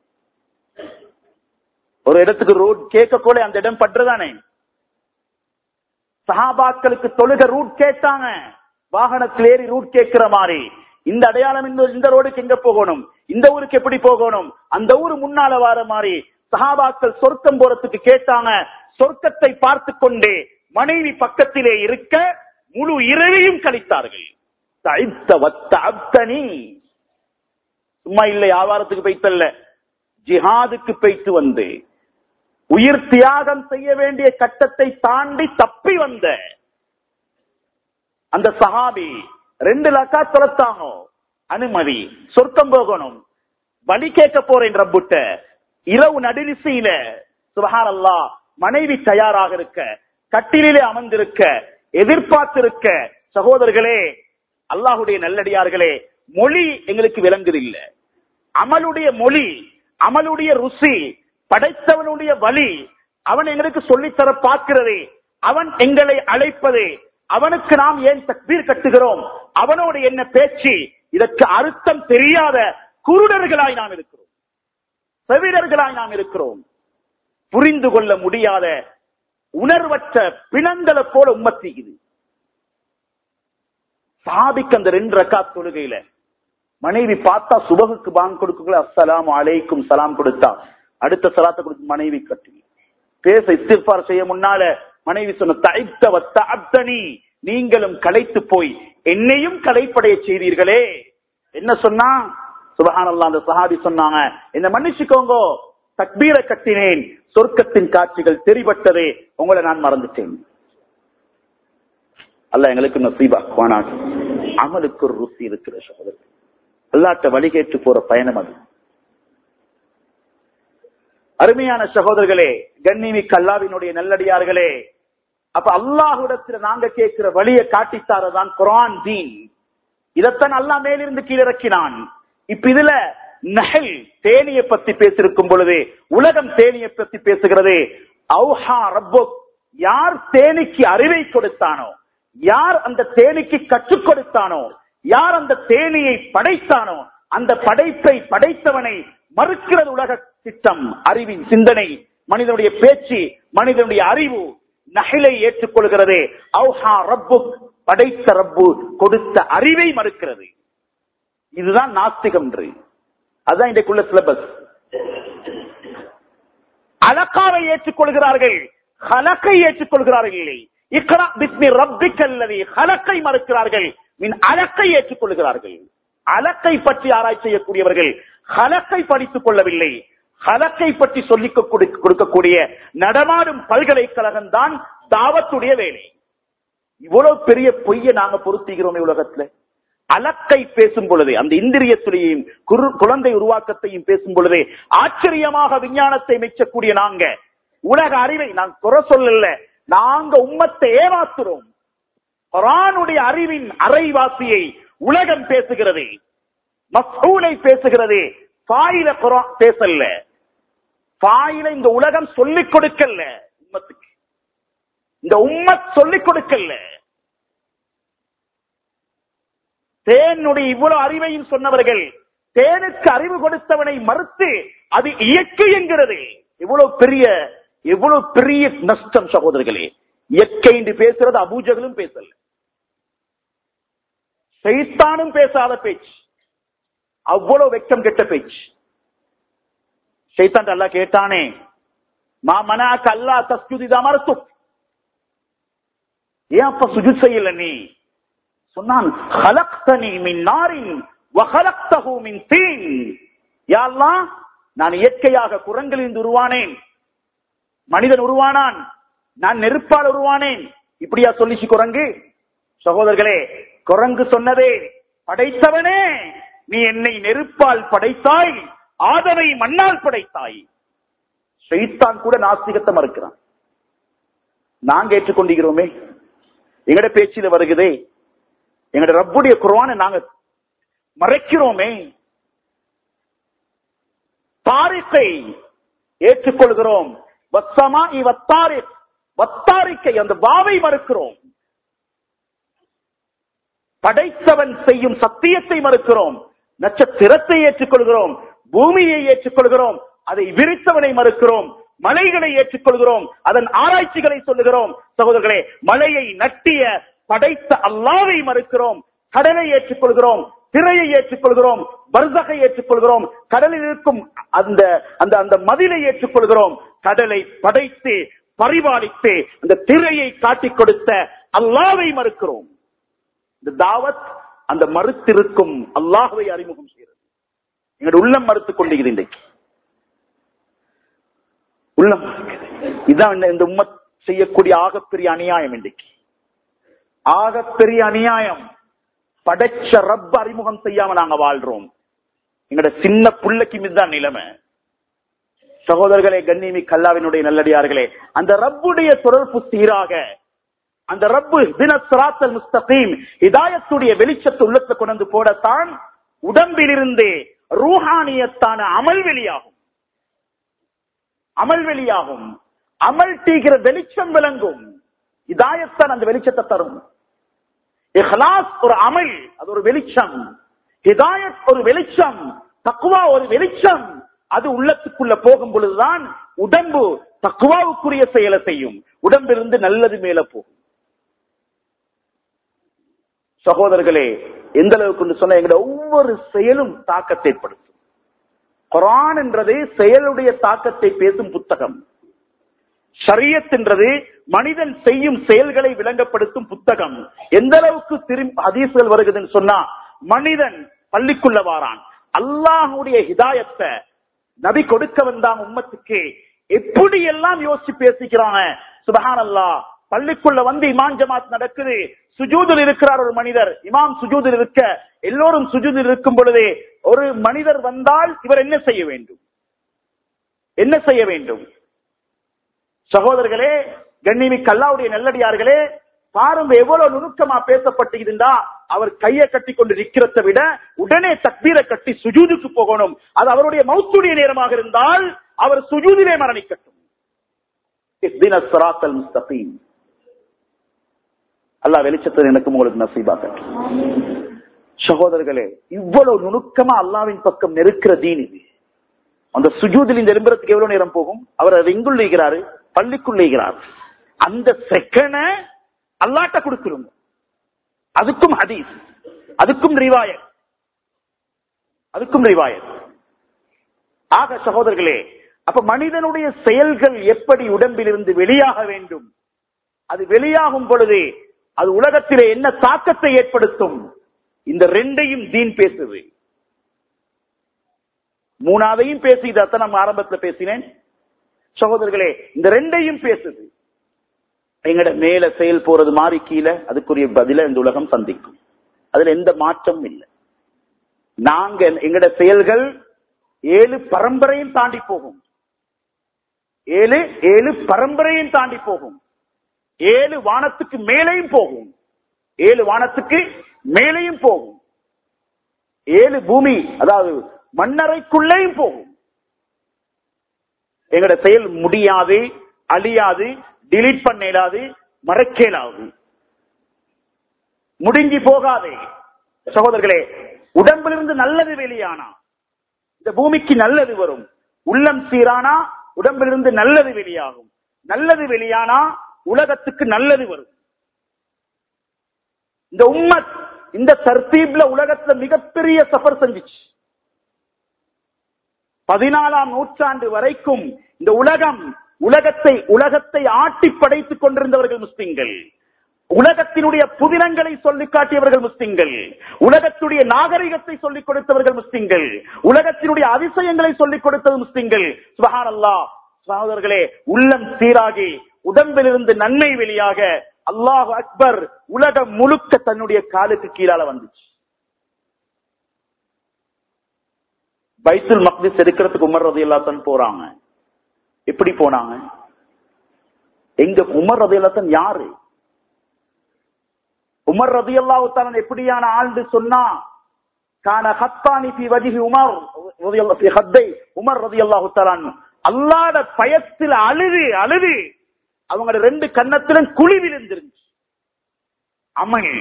Speaker 1: ஒரு இடத்துக்கு ரோட் கேட்க கூட அந்த இடம் பற்றுதானே சஹாபாக்களுக்கு தொழுக ரூட் கேட்டாங்க வாகனத்தில் ஏறி ரூட் கேட்கிற மாதிரி இந்த அடையாளம் இந்த இந்த ரோடுக்கு எங்க போகணும் இந்த ஊருக்கு எப்படி போகணும் அந்த ஊரு முன்னால வர மாதிரி சஹாபாக்கள் சொர்க்கம் போறதுக்கு கேட்டாங்க சொர்க்கத்தை பார்த்து கொண்டே மனைவி பக்கத்திலே இருக்க முழு இரவையும் கழித்தார்கள் தழைத்த வத்த அப்தனி சும்மா இல்லை வியாபாரத்துக்கு போய்த்தல்ல ஜிஹாதுக்கு போய்த்து வந்து உயிர் தியாகம் செய்ய வேண்டிய கட்டத்தை தாண்டி தப்பி வந்த அந்த சஹாபி ரெண்டு லக்கா தொலைத்தாங்க அனுமதி சொர்க்கம் போகணும் வழி கேட்க போறேன் ரப்புட்ட இரவு நடுநிசையில சுபஹான் அல்லா மனைவி தயாராக இருக்க கட்டிலே அமர்ந்திருக்க எதிர்பார்த்திருக்க சகோதரர்களே அல்லாஹுடைய நல்லடியார்களே மொழி எங்களுக்கு விளங்குதில்ல அமலுடைய மொழி அமலுடைய ருசி படைத்தவனுடைய வழி அவன் எங்களுக்கு சொல்லித்தர பார்க்கிறது அவன் எங்களை அழைப்பது அவனுக்கு நாம் ஏன் தக்பீர் கட்டுகிறோம் அவனோடு என்ன பேச்சு இதற்கு அர்த்தம் தெரியாத குருடர்களாய் நாம் இருக்கிறோம் செவிடர்களாய் நாம் இருக்கிறோம் புரிந்து கொள்ள முடியாத உணர்வற்ற பிணங்களை போல உம்மத்திக்குது சாபிக்கு அந்த ரெண்டு ரக்கா தொழுகையில மனைவி பார்த்தா சுபகுக்கு பாங் கொடுக்கல அஸ்ஸலாம் அலைக்கும் சலாம் கொடுத்தா அடுத்த சலாத்தை கொடுத்து மனைவி கட்டி பேச இஸ்திஃபார் செய்ய முன்னால மனைவி சொன்ன தைத்தவ தஅப்தனி நீங்களும் களைத்து போய் என்னையும் களைப்படைய செய்தீர்களே என்ன சொன்னா சுபஹானல்லாஹ் அந்த சஹாபி சொன்னாங்க என்ன மன்னிச்சுக்கோங்க தக்பீரை கட்டினேன் சொர்க்கத்தின் காட்சிகள் தெரிபட்டதே உங்களை நான் மறந்துட்டேன் அல்ல எங்களுக்கு நசீபா குவானாக அமலுக்கு ஒரு ருசி இருக்கிற சகோதரர் அல்லாட்ட வழிகேட்டு போற பயணம் அது அருமையான சகோதரர்களே கண்ணிமிக்க அல்லாவினுடைய நல்லடியார்களே அப்ப அல்லாஹுடத்துல நாங்க கேட்கிற வழியை காட்டித்தாரதான் குரான் தீன் இதத்தான் அல்லாஹ் மேலிருந்து கீழிறக்கினான் இப்ப இதுல நஹல் தேனியை பத்தி பேசிருக்கும் பொழுது உலகம் தேனியை பத்தி பேசுகிறது அவுஹா ரப்போ யார் தேனிக்கு அறிவை கொடுத்தானோ யார் அந்த தேனிக்கு கற்றுக் கொடுத்தானோ யார் அந்த தேனியை படைத்தானோ அந்த படைப்பை படைத்தவனை மறுக்கிறது உலக திட்டம் அறிவின் சிந்தனை மனிதனுடைய பேச்சு மனிதனுடைய அறிவு நகிலை ஏற்றுக்கொள்கிறது அவுஹா ரப்பு படைத்த ரப்பு கொடுத்த அறிவை மறுக்கிறது இதுதான் நாஸ்திகம் என்று அதுதான் இன்றைக்குள்ள சிலபஸ் அலக்காவை ஏற்றுக்கொள்கிறார்கள் ஹலக்கை ஏற்றுக்கொள்கிறார்கள் இல்லை இக்ரா பிஸ்மி ரப்பிக்கல்லதி ஹலக்கை மறுக்கிறார்கள் மின் அலக்கை ஏற்றுக்கொள்கிறார்கள் அலக்கை பற்றி ஆராய்ச்சி செய்யக்கூடியவர்கள் ஹலக்கை படித்துக் கொள்ளவில்லை ஹலக்கை பற்றி சொல்லிக் கொடு- கொடுக்கக்கூடிய நடமாடும் பல்கலைக்கழகம் தான் தாவத்துடைய வேலை இவ்வளவு பெரிய பொய்யை நாங்க பொருத்துகிறோம் உலகத்துல அலக்கை பேசும் பொழுது அந்த இந்திரியத்துறையையும் குரு- குழந்தை உருவாக்கத்தையும் பேசும் பொழுது ஆச்சரியமாக விஞ்ஞானத்தை மெச்சக்கூடிய நாங்க உலக அறிவை நான் குறை சொல்லல நாங்க உம்மத்தை ஏமாத்துறோம் குரானுடைய அறிவின் அரைவாசியை உலகம் பேசுகிறது மசூலை பேசுகிறது பாயில குரான் பேசல பாயில இந்த உலகம் சொல்லிக் கொடுக்கல உம்மத்துக்கு இந்த உம்மத் சொல்லிக் கொடுக்கல தேனுடைய இவ்வளவு அறிவையும் சொன்னவர்கள் தேனுக்கு அறிவு கொடுத்தவனை மறுத்து அது இயற்கை என்கிறது இவ்வளவு பெரிய எவ்வளவு பெரிய நஷ்டம் சகோதரர்களே இயற்கை என்று பேசுறது அபூஜகளும் பேசல சைத்தானும் பேசாத பேச்சு அவ்வளவு வெக்கம் கெட்ட பேச்சு சைத்தான் அல்லா கேட்டானே மா மனாக்க அல்லா தஸ்குதி அமர்த்து ஏன் அப்ப சுஜுத் செய்யல நீ சொன்னான் "ஹலக்தனி மின் நாரின் வஹலக்தஹு மின் தீன்." யா அல்லாஹ், நான் இயற்கையாக குரங்கிலிருந்து உருவானேன் மனிதன் உருவானான் நான் நெருப்பால் உருவானேன் இப்படியா சொல்லிச்சு குரங்கு சகோதரர்களே குரங்கு சொன்னதே படைத்தவனே நீ என்னை நெருப்பால் படைத்தாய் ஆதவை மண்ணால் படைத்தாய் ஷைத்தான் கூட நாஸ்திகத்தை மறுக்கிறான் நாங்க ஏற்றுக்கொண்டிருக்கிறோமே எங்கட பேச்சில வருகுதே எங்கட ரப்புடைய குர்ஆனை நாங்க மறைக்கிறோமே தாரிக்கை ஏற்றுக்கொள்கிறோம் வத்சமா வத்தாரிக் வத்தாரிக்கை அந்த வாவை மறுக்கிறோம் படைத்தவன் செய்யும் சத்தியத்தை மறுக்கிறோம் நட்சத்திரத்தை ஏற்றுக்கொள்கிறோம் பூமியை ஏற்றுக்கொள்கிறோம் அதை விரித்தவனை மறுக்கிறோம் மலைகளை ஏற்றுக்கொள்கிறோம் அதன் ஆராய்ச்சிகளை சொல்லுகிறோம் சகோதரர்களே மலையை நட்டிய படைத்த அல்லாவை மறுக்கிறோம் கடலை ஏற்றுக்கொள்கிறோம் திரையை ஏற்றுக்கொள்கிறோம் பர்சகை ஏற்றுக்கொள்கிறோம் கடலில் இருக்கும் அந்த அந்த அந்த மதிலை ஏற்றுக்கொள்கிறோம் கடலை படைத்து பரிபாலித்து அந்த திரையை காட்டிக் கொடுத்த அல்லாவை மறுக்கிறோம் இந்த தாவத் அந்த மறுத்திருக்கும் அல்லாஹுவை அறிமுகம் செய்கிறது எங்களுடைய உள்ளம் மறுத்துக் கொண்டிருக்கிறது இன்றைக்கு உள்ளம் மறுக்குது. இதான் இந்த- இந்த உம்மத் செய்யக்கூடிய ஆகப்பெரிய அநியாயம் இன்றைக்கு ஆகப்பெரிய அநியாயம் படைச்ச ரப்ப அறிமுகம் செய்யாம நாங்க வாழ்றோம் எங்களோட சின்ன புள்ளைக்கு இதுதான் நிலைமை சகோதரர்களே கண்ணிமி கல்லாவினுடைய நல்லடியார்களே அந்த ரப்புடைய தொடர்பு சீராக அந்த ரப்பு தின சிராத்தல் முஸ்தகீம் இதாயத்துடைய வெளிச்சத்தை உள்ளத்தை கொண்டு வந்து போடத்தான் உடம்பிலிருந்தே ரூஹானியத்தான அமல் வெளியாகும் அமல் வெளியாகும் அமல் தீகிற வெளிச்சம் விளங்கும் இதாயத்தான் அந்த வெளிச்சத்தை தரும் இஹ்லாஸ் ஒரு அமல் அது ஒரு வெளிச்சம் ஹிதாயத் ஒரு வெளிச்சம் தக்குவா ஒரு வெளிச்சம் அது உள்ளத்துக்குள்ள போகும் பொழுதுதான் உடம்பு தக்குவாவுக்குரிய செயலை செய்யும் உடம்பிலிருந்து நல்லது மேல போகும் சகோதரர்களே எந்த அளவுக்கு சொன்ன எங்களோட ஒவ்வொரு செயலும் தாக்கத்தை ஏற்படுத்தும் குரான் என்றது செயலுடைய தாக்கத்தை பேசும் புத்தகம் ஷரியத் என்றது மனிதன் செய்யும் செயல்களை விளங்கப்படுத்தும் புத்தகம் எந்த அளவுக்கு திரும்பி ஹதீஸ்கள் வருகுதுன்னு சொன்னா மனிதன் பள்ளிக்குள்ள வாரான் அல்லாஹுடைய ஹிதாயத்தை நபி கொடுக்க வந்தாங்க உம்மத்துக்கு எப்படி எல்லாம் யோசிச்சு பேசிக்கிறாங்க சுபஹான் அல்லாஹ் பள்ளிக்குள்ள வந்து இமாம் ஜமாத் நடக்குது சுஜூதில் இருக்கிறார் ஒரு மனிதர் இமாம் சுஜூதில் இருக்க எல்லோரும் சுஜூதில் இருக்கும் பொழுதே ஒரு மனிதர் வந்தால் இவர் என்ன செய்ய வேண்டும் என்ன செய்ய வேண்டும் சகோதரர்களே கண்ணிமிக்க அல்லாவுடைய நல்லடியார்களே பாருங்க எவ்வளவு நுணுக்கமா பேசப்பட்டிருந்தா அவர் கையை கட்டி கொண்டு நிக்கிறதை விட உடனே தக்பீரை கட்டி சுஜூதுக்கு போகணும் அது அவருடைய மௌத்துடைய நேரமாக இருந்தால் அவர் சுஜூதிலே மரணிக்கட்டும் இஹ்தின ஸிராத்தல் முஸ்தகீம் அல்லாஹ் வெளிச்சத்தை எனக்கு உங்களுக்கு நசீபாக்க சகோதரர்களே இவ்வளவு நுணுக்கமா அல்லாவின் பக்கம் நெருக்கிற தீன் இது அந்த சுஜூதில் இந்த எலும்புறதுக்கு எவ்வளவு நேரம் போகும் அவர் அதை எங்குள் இருக்கிறாரு பள்ளிக்குள் இருக்கிறார் அந்த செகண்ட அல்லாட்ட கொடுக்கிறோம் அதுக்கும் ஹதீஸ் அதுக்கும் ரிவாயத் அதுக்கும் ரிவாயத் ஆக சகோதரர்களே அப்ப மனிதனுடைய செயல்கள் எப்படி உடம்பிலிருந்து வெளியாக வேண்டும் அது வெளியாகும் பொழுது அது உலகத்திலே என்ன தாக்கத்தை ஏற்படுத்தும் இந்த ரெண்டையும் தீன் பேசுது மூணாவையும் பேசி இதைத்தான் நம்ம ஆரம்பத்துல பேசினேன் சகோதரர்களே இந்த ரெண்டையும் பேசுது எங்கட மேல செயல் போறது மாறி கீழே அதுக்குரிய பதில இந்த உலகம் சந்திக்கும் அதுல எந்த மாற்றமும் இல்லை நாங்க எங்கட செயல்கள் ஏழு பரம்பரையும் தாண்டி போகும் ஏழு ஏழு பரம்பரையும் தாண்டி போகும் ஏழு வானத்துக்கு மேலேயும் போகும் ஏழு வானத்துக்கு மேலேயும் போகும் ஏழு பூமி அதாவது மண்ணறைக்குள்ளேயும் போகும் எங்கட செயல் முடியாது அழியாது டிலீட் பண்ண இயலாது மறைக்க இயலாது முடிஞ்சு போகாதே சகோதரர்களே உடம்பிலிருந்து நல்லது வெளியானா இந்த பூமிக்கு நல்லது வரும் உள்ளம் சீரானா உடம்பிலிருந்து நல்லது வெளியாகும் நல்லது வெளியானா உலகத்துக்கு நல்லது வரும் இந்த உம்மத் இந்த தர்த்தீப்ல உலகத்துல மிகப்பெரிய சஃபர் செஞ்சுச்சு பதினாலாம் நூற்றாண்டு வரைக்கும் இந்த உலகம் உலகத்தை உலகத்தை ஆட்டி படைத்துக் கொண்டிருந்தவர்கள் முஸ்லிம்கள் உலகத்தினுடைய புதினங்களை சொல்லி காட்டியவர்கள் முஸ்லிம்கள் உலகத்துடைய நாகரிகத்தை சொல்லிக் கொடுத்தவர்கள் முஸ்லிம்கள் உலகத்தினுடைய அதிசயங்களை சொல்லிக் கொடுத்தது முஸ்லிம்கள் சுபஹான் அல்லாஹ் சகோதரர்களே உள்ளம் சீராகி உடம்பிலிருந்து நன்மை வெளியாக அல்லாஹ் அக்பர் உலகம் முழுக்க தன்னுடைய காலுக்கு கீழால வந்துச்சு பைத்துல் மக்திஸ் எடுக்கிறதுக்கு உமர் ரதி எல்லாத்தான் போறாங்க எப்படி போனாங்க எங்க உமர் ரதியல்லாத்தன் யாரு உமர் ரதியல்லாஹு எப்படியான ஆண்டு சொன்னா கான ஹத்தானி பி வஜிஹி உமர் ரதியல்லாஹு ஃபி ஹத்தை உமர் ரதியல்லாஹு தஆலா அல்லாஹ்ட பயத்தில் அழுது அழுது அவங்களோட ரெண்டு கன்னத்திலும் குழி விழுந்திருந்துச்சு அமல்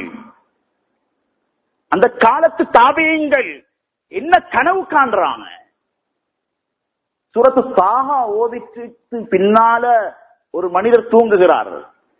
Speaker 1: அந்த காலத்து தாபியங்கள் என்ன கனவு காண்றாங்க சுரத்து சாகா ஓதிட்டு பின்னால ஒரு மனிதர் தூங்குகிறார்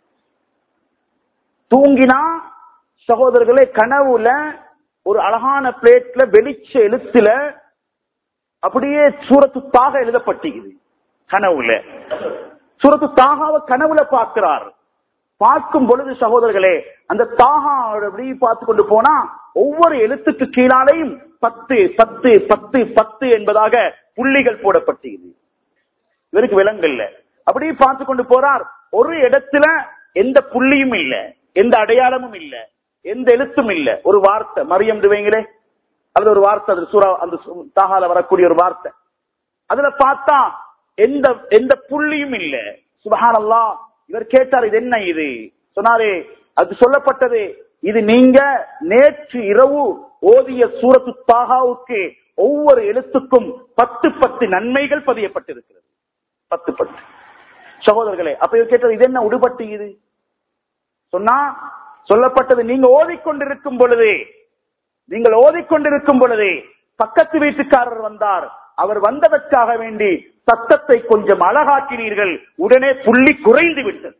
Speaker 1: தூங்கினா சகோதரர்களே கனவுல ஒரு அழகான பிளேட்ல வெளிச்ச எழுத்துல அப்படியே சூரத்து தாக எழுதப்பட்டிருக்குது கனவுல சூரத்து தாகாவை கனவுல பார்க்கிறார் பார்க்கும் பொழுது சகோதரர்களே அந்த தாகா அப்படி பார்த்து கொண்டு போனா ஒவ்வொரு எழுத்துக்கு கீழாலையும் பத்து பத்து பத்து பத்து என்பதாக புள்ளிகள் போடப்பட்டிருக்குது இவருக்கு விலங்கல்ல அப்படியே பார்த்து கொண்டு போறார் ஒரு இடத்துல எந்த புள்ளியும் இல்ல எந்த அடையாளமும் இல்ல எந்த எழுத்தும் இல்ல ஒரு வார்த்தை மரியம் வைங்களே அதுல ஒரு வார்த்தை அது சூறா அந்த சு- தாகால வரக்கூடிய ஒரு வார்த்தை அதுல பார்த்தா எந்த எந்த புள்ளியும் இல்ல சுபஹானல்லா இவர் கேட்டார் இது என்ன இது சொன்னாரே அது சொல்லப்பட்டது இது நீங்க நேற்று இரவு ஓதிய சூரத்து தாகாவுக்கு ஒவ்வொரு எழுத்துக்கும் பத்து பத்து நன்மைகள் பதியப்பட்டிருக்கிறது பத்து பத்து சகோதரர்களே அப்ப இவர் கேட்டது இது என்ன உடுபட்டு இது சொன்னா சொல்லப்பட்டது நீங்க ஓதிக்கொண்டிருக்கும் பொழுது நீங்கள் ஓதிக்கொண்டிருக்கும் பொழுது பக்கத்து வீட்டுக்காரர் வந்தார் அவர் வந்ததற்காக வேண்டி சத்தத்தை கொஞ்சம் அழகாக்கினீர்கள் உடனே புள்ளி குறைந்து விட்டது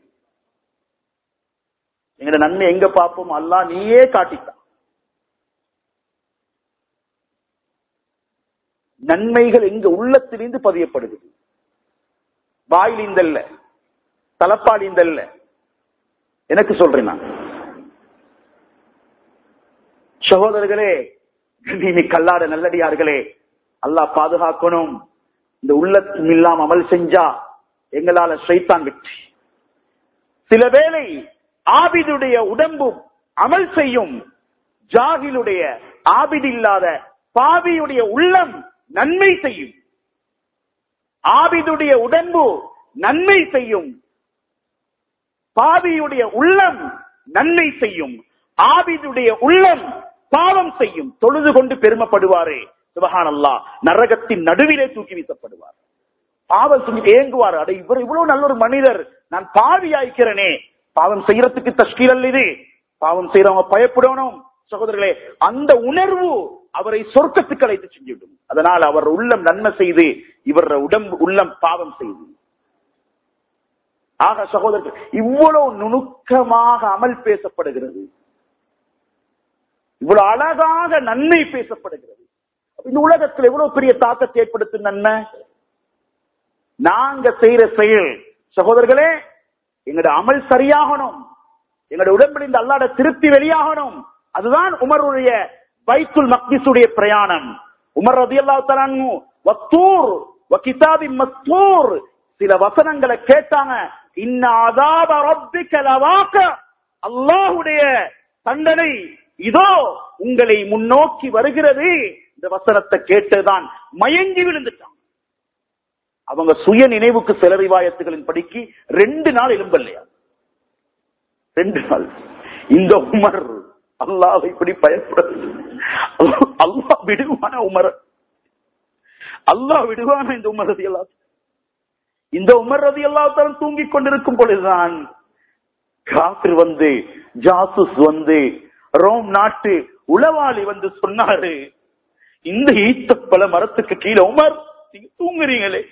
Speaker 1: எங்க நன்மை எங்க பார்ப்போம் அல்லாஹ் நீயே காட்டித்தான் நன்மைகள் எங்க உள்ளத்திலிருந்து பதியப்படுகிறது வாயிலிந்தல்ல தலப்பாடிந்தல்ல எனக்கு சொல்றேன் நான் சகோதரர்களே நீ கல்லாட நல்லடியார்களே அல்லாஹ் பாதுகாக்கணும் இந்த உள்ளத்தும் இல்லாம அமல் செஞ்சா எங்களால ஷைத்தான் வெற்றி சில வேளை ஆபிதுடைய உடம்பும் அமல் செய்யும் ஜாகிலுடைய ஆபிது இல்லாத பாவியுடைய உள்ளம் நன்மை செய்யும் ஆபிதுடைய உடம்பு நன்மை செய்யும் பாவியுடைய உள்ளம் நன்மை செய்யும் ஆபிதுடைய உள்ளம் பாவம் செய்யும் தொழுது கொண்டு பெருமைப்படுவாரே சுபஹானல்லா நரகத்தின் நடுவிலே தூக்கி வீசப்படுவார் பாவம் செஞ்சு ஏங்குவார் அட இவர் இவ்வளவு நல்ல ஒரு மனிதர் நான் பாவி ஆயிக்கிறேனே பாவம் செய்யறதுக்கு தஷ்கீல் இது பாவம் செய்யறவங்க பயப்படணும் சகோதரர்களே அந்த உணர்வு அவரை சொர்க்கத்துக்கு அழைத்து செஞ்சுவிடும் அதனால் அவர் உள்ளம் நன்மை செய்து இவர் உடம்பு உள்ளம் பாவம் செய்து ஆக சகோதரர்கள் இவ்வளவு நுணுக்கமாக அமல் பேசப்படுகிறது இவ்வளவு அழகாக நன்மை பேசப்படுகிறது இந்த உலகத்தில் எவ்வளவு பெரிய தாக்கத்தை ஏற்படுத்தும் நன்மை நாங்க செய்யற செயல் சகோதரர்களே எங்களோட அமல் சரியாகணும் எங்களோட உடம்பில் இந்த அல்லாட திருப்தி வெளியாகணும் அதுதான் உமருடைய பைத்துல் மக்திசுடைய பிரயாணம் உமர் ரதி அல்லா வத்தூர் வகிதாபி மஸ்தூர் சில வசனங்களை கேட்டாங்க இன்ன அதாப ரப்பிக்க லவாக்க அல்லாஹ்வுடைய தண்டனை இதோ உங்களை முன்னோக்கி வருகிறது இந்த வசனத்தை கேட்டுதான் மயங்கி விழுந்துட்டான் அவங்க சுய நினைவுக்கு சில ரிவாயத்துகளின் படிக்கு ரெண்டு நாள் எலும்பல்லையா ரெண்டு நாள் இந்த உமர் அல்லாஹ் இப்படி பயப்படுறது அல்லாஹ் விடுவான உமர் அல்லாஹ் விடுவான இந்த உமர் ரதி அல்லா இந்த உமர் ரதி அல்லாத்தாலும் தூங்கிக் கொண்டிருக்கும் பொழுதுதான் காபிர் வந்து ஜாசுஸ் வந்து ரோம் நாட்டு உளவாளி வந்து சொன்னாரு இந்த ஈத்தப்பழ மரத்துக்கு கீழே உமர் நீங்க தூங்குறீங்களே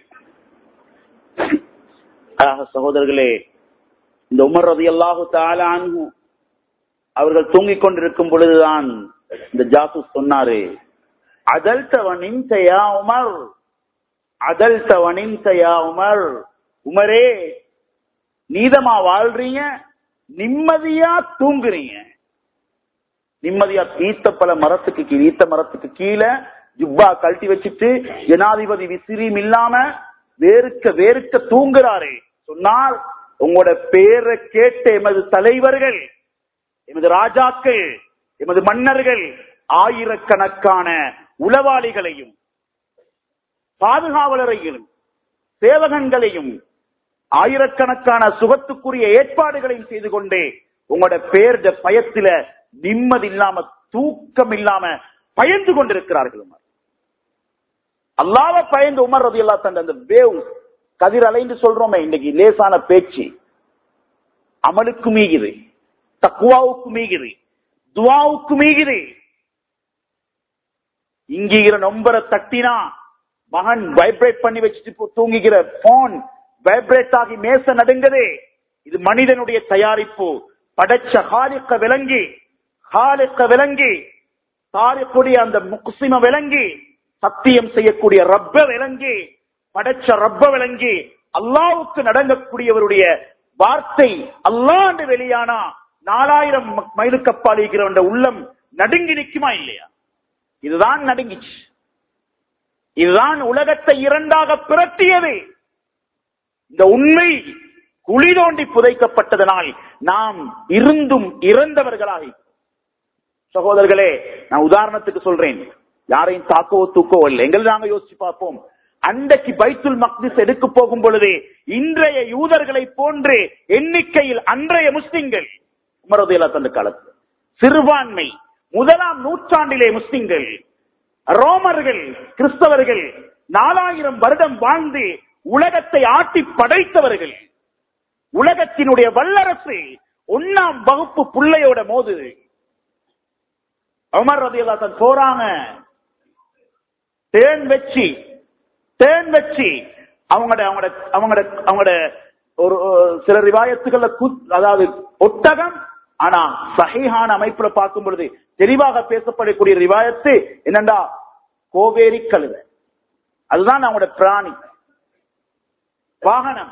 Speaker 1: ஆக சகோதரர்களே இந்த உமர் ரதி அல்லாஹு தாலானு அவர்கள் தூங்கிக் கொண்டிருக்கும் பொழுதுதான் இந்த ஜாசூஸ் சொன்னாரு அதல்தவனின் செய்யா உமர் அதல்தவனின் செய்யா உமர் உமரே நீதமா வாழ்றீங்க நிம்மதியா தூங்குறீங்க நிம்மதியா ஈத்தப்பழ மரத்துக்கு கீழே ஈத்த மரத்துக்கு கீழே ஜுப்பா கழட்டி வச்சுட்டு ஜனாதிபதி விசிறியும் இல்லாம வேறுக்க வேறுக்க தூங்குறாரு சொன்னால் உங்களோட பேரை கேட்ட எமது தலைவர்கள் எமது ராஜாக்கள் எமது மன்னர்கள் ஆயிரக்கணக்கான உளவாளிகளையும் பாதுகாவலரையும் சேவகங்களையும் ஆயிரக்கணக்கான சுகத்துக்குரிய ஏற்பாடுகளையும் செய்து கொண்டு உங்களோட பேர் பயத்தில நிம்மதி இல்லாம தூக்கம் இல்லாம பயந்து கொண்டிருக்கிறார்கள் உமர் அல்லாவ பயந்து உமர் ரதி அல்லா தந்த அந்த வேவ் கதிர் அலைந்து சொல்றோமே இன்னைக்கு லேசான பேச்சு அமலுக்கு மீகுது தக்குவாவுக்கு மீகுது துவாவுக்கு மீகுது இங்கிற நொம்பரை தட்டினா மகன் வைப்ரேட் பண்ணி வச்சுட்டு தூங்குகிற போன் வைப்ரேட் ஆகி மேச நடுங்குது இது மனிதனுடைய தயாரிப்பு படைச்ச ஹாலிக்க விளங்கி ஹாலிக்க விளங்கி தாரிக்குடைய அந்த முக்சிம விளங்கி சத்தியம் செய்யக்கூடிய ரப்ப விளங்கி படைச்ச ரப்ப விளங்கி அல்லாவுக்கு நடங்கக்கூடியவருடைய வார்த்தை அல்லாண்டு வெளியானா நாலாயிரம் மைலுக்கப்பாளிக்கிற உள்ளம் நடுங்கி நிற்குமா இல்லையா இதுதான் நடுங்கிச்சு இதுதான் உலகத்தை இரண்டாக பிரட்டியது இந்த உண்மை குழி தோண்டி புதைக்கப்பட்டதனால் நாம் இருந்தும் இறந்தவர்களாக சகோதரர்களே நான் உதாரணத்துக்கு சொல்றேன் யாரையும் தாக்கவோ தூக்கவோ இல்லை எங்களை நாங்க யோசிச்சு பார்ப்போம் அன்றைக்கு பைத்துல் மக்திஸ் எடுக்க போகும் பொழுது இன்றைய யூதர்களை போன்று எண்ணிக்கையில் அன்றைய முஸ்லிம்கள் உமரதுல்லா தந்த காலத்தில் சிறுபான்மை முதலாம் நூற்றாண்டிலே முஸ்லிம்கள் ரோமர்கள் கிறிஸ்தவர்கள் நாலாயிரம் வருடம் வாழ்ந்து உலகத்தை ஆட்டி படைத்தவர்கள் உலகத்தினுடைய வல்லரசு ஒன்னாம் வகுப்பு புள்ளையோட மோதுது அமர் ரதி தன் போறாங்க தேன் வச்சு தேன் வச்சு அவங்களோட அவங்களோட அவங்களோட அவங்களோட ஒரு சில ரிவாயத்துகள்ல அதாவது ஒட்டகம் ஆனா சகையான அமைப்புல பார்க்கும் பொழுது தெளிவாக பேசப்படக்கூடிய ரிவாயத்து என்னண்டா கோவேரி கழுத அதுதான் அவங்களோட பிராணி வாகனம்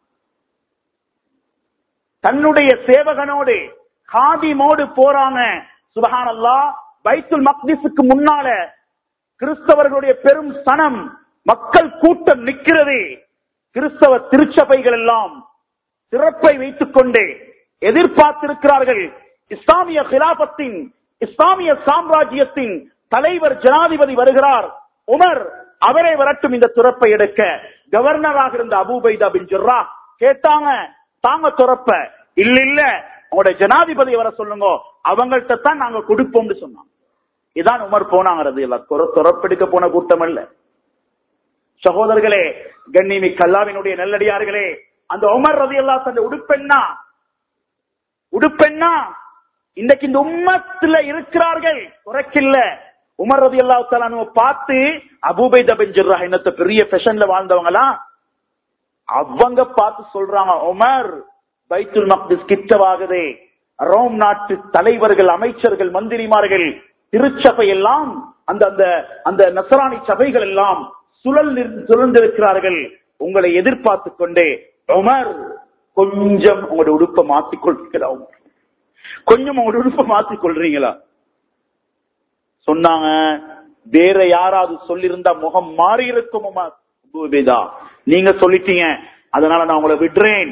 Speaker 1: தன்னுடைய சேவகனோடு காதிமோடு போறாங்க சுபஹானல்லா பைத்துல் மக்திஸுக்கு முன்னால கிறிஸ்தவர்களுடைய பெரும் சனம் மக்கள் கூட்டம் நிற்கிறது கிறிஸ்தவ திருச்சபைகள் எல்லாம் சிறப்பை வைத்துக் கொண்டு எதிர்பார்த்திருக்கிறார்கள் இஸ்லாமிய கிலாபத்தின் இஸ்லாமிய சாம்ராஜ்யத்தின் தலைவர் ஜனாதிபதி வருகிறார் உமர் அவரை வரட்டும் இந்த துறப்பை எடுக்க கவர்னராக இருந்த அபுபைதா பின் ஜுர்ரா கேட்டாங்க தாங்க துறப்ப இல்ல இல்ல உங்களோட ஜனாதிபதி வர சொல்லுங்க அவங்கள்ட்ட தான் நாங்க கொடுப்போம்னு சொன்னாங்க இதான் உமர் போனாங்கிறது இல்ல துறப்பெடுக்க போன கூட்டம் அல்ல சகோதரர்களே கண்ணிமி கல்லாவினுடைய நல்லடியார்களே அந்த உமர் ரதி அல்லா தந்த உடுப்பெண்ணா உடுப்பெண்ணா இன்னைக்கு இந்த உம்மத்துல இருக்கிறார்கள் குறைக்கில்ல உமர் ரதி அல்லா தலானுவ பார்த்து அபூபைத பெஞ்சிடுறா என்னத்த பெரிய ஃபெஷன்ல வாழ்ந்தவங்களா அவங்க பார்த்து சொல்றாங்க உமர் பைத்துல் மக்திஸ் கிட்டவாகுதே ரோம் நாட்டு தலைவர்கள் அமைச்சர்கள் மந்திரிமார்கள் திருச்சபை எல்லாம் அந்த அந்த அந்த நசராணி சபைகள் எல்லாம் சுழல் சுழந்திருக்கிறார்கள் உங்களை எதிர்பார்த்து கொண்டே உமர் கொஞ்சம் உங்களோட உடுப்பை மாத்திக் கொள்கிறீங்களா கொஞ்சம் உங்களோட உடுப்பை மாத்திக் கொள்றீங்களா சொன்னாங்க வேற யாராவது சொல்லியிருந்தா முகம் மாறி இருக்கும் உமர் அபூபைதா நீங்க சொல்லிட்டீங்க அதனால நான் உங்களை விடுறேன்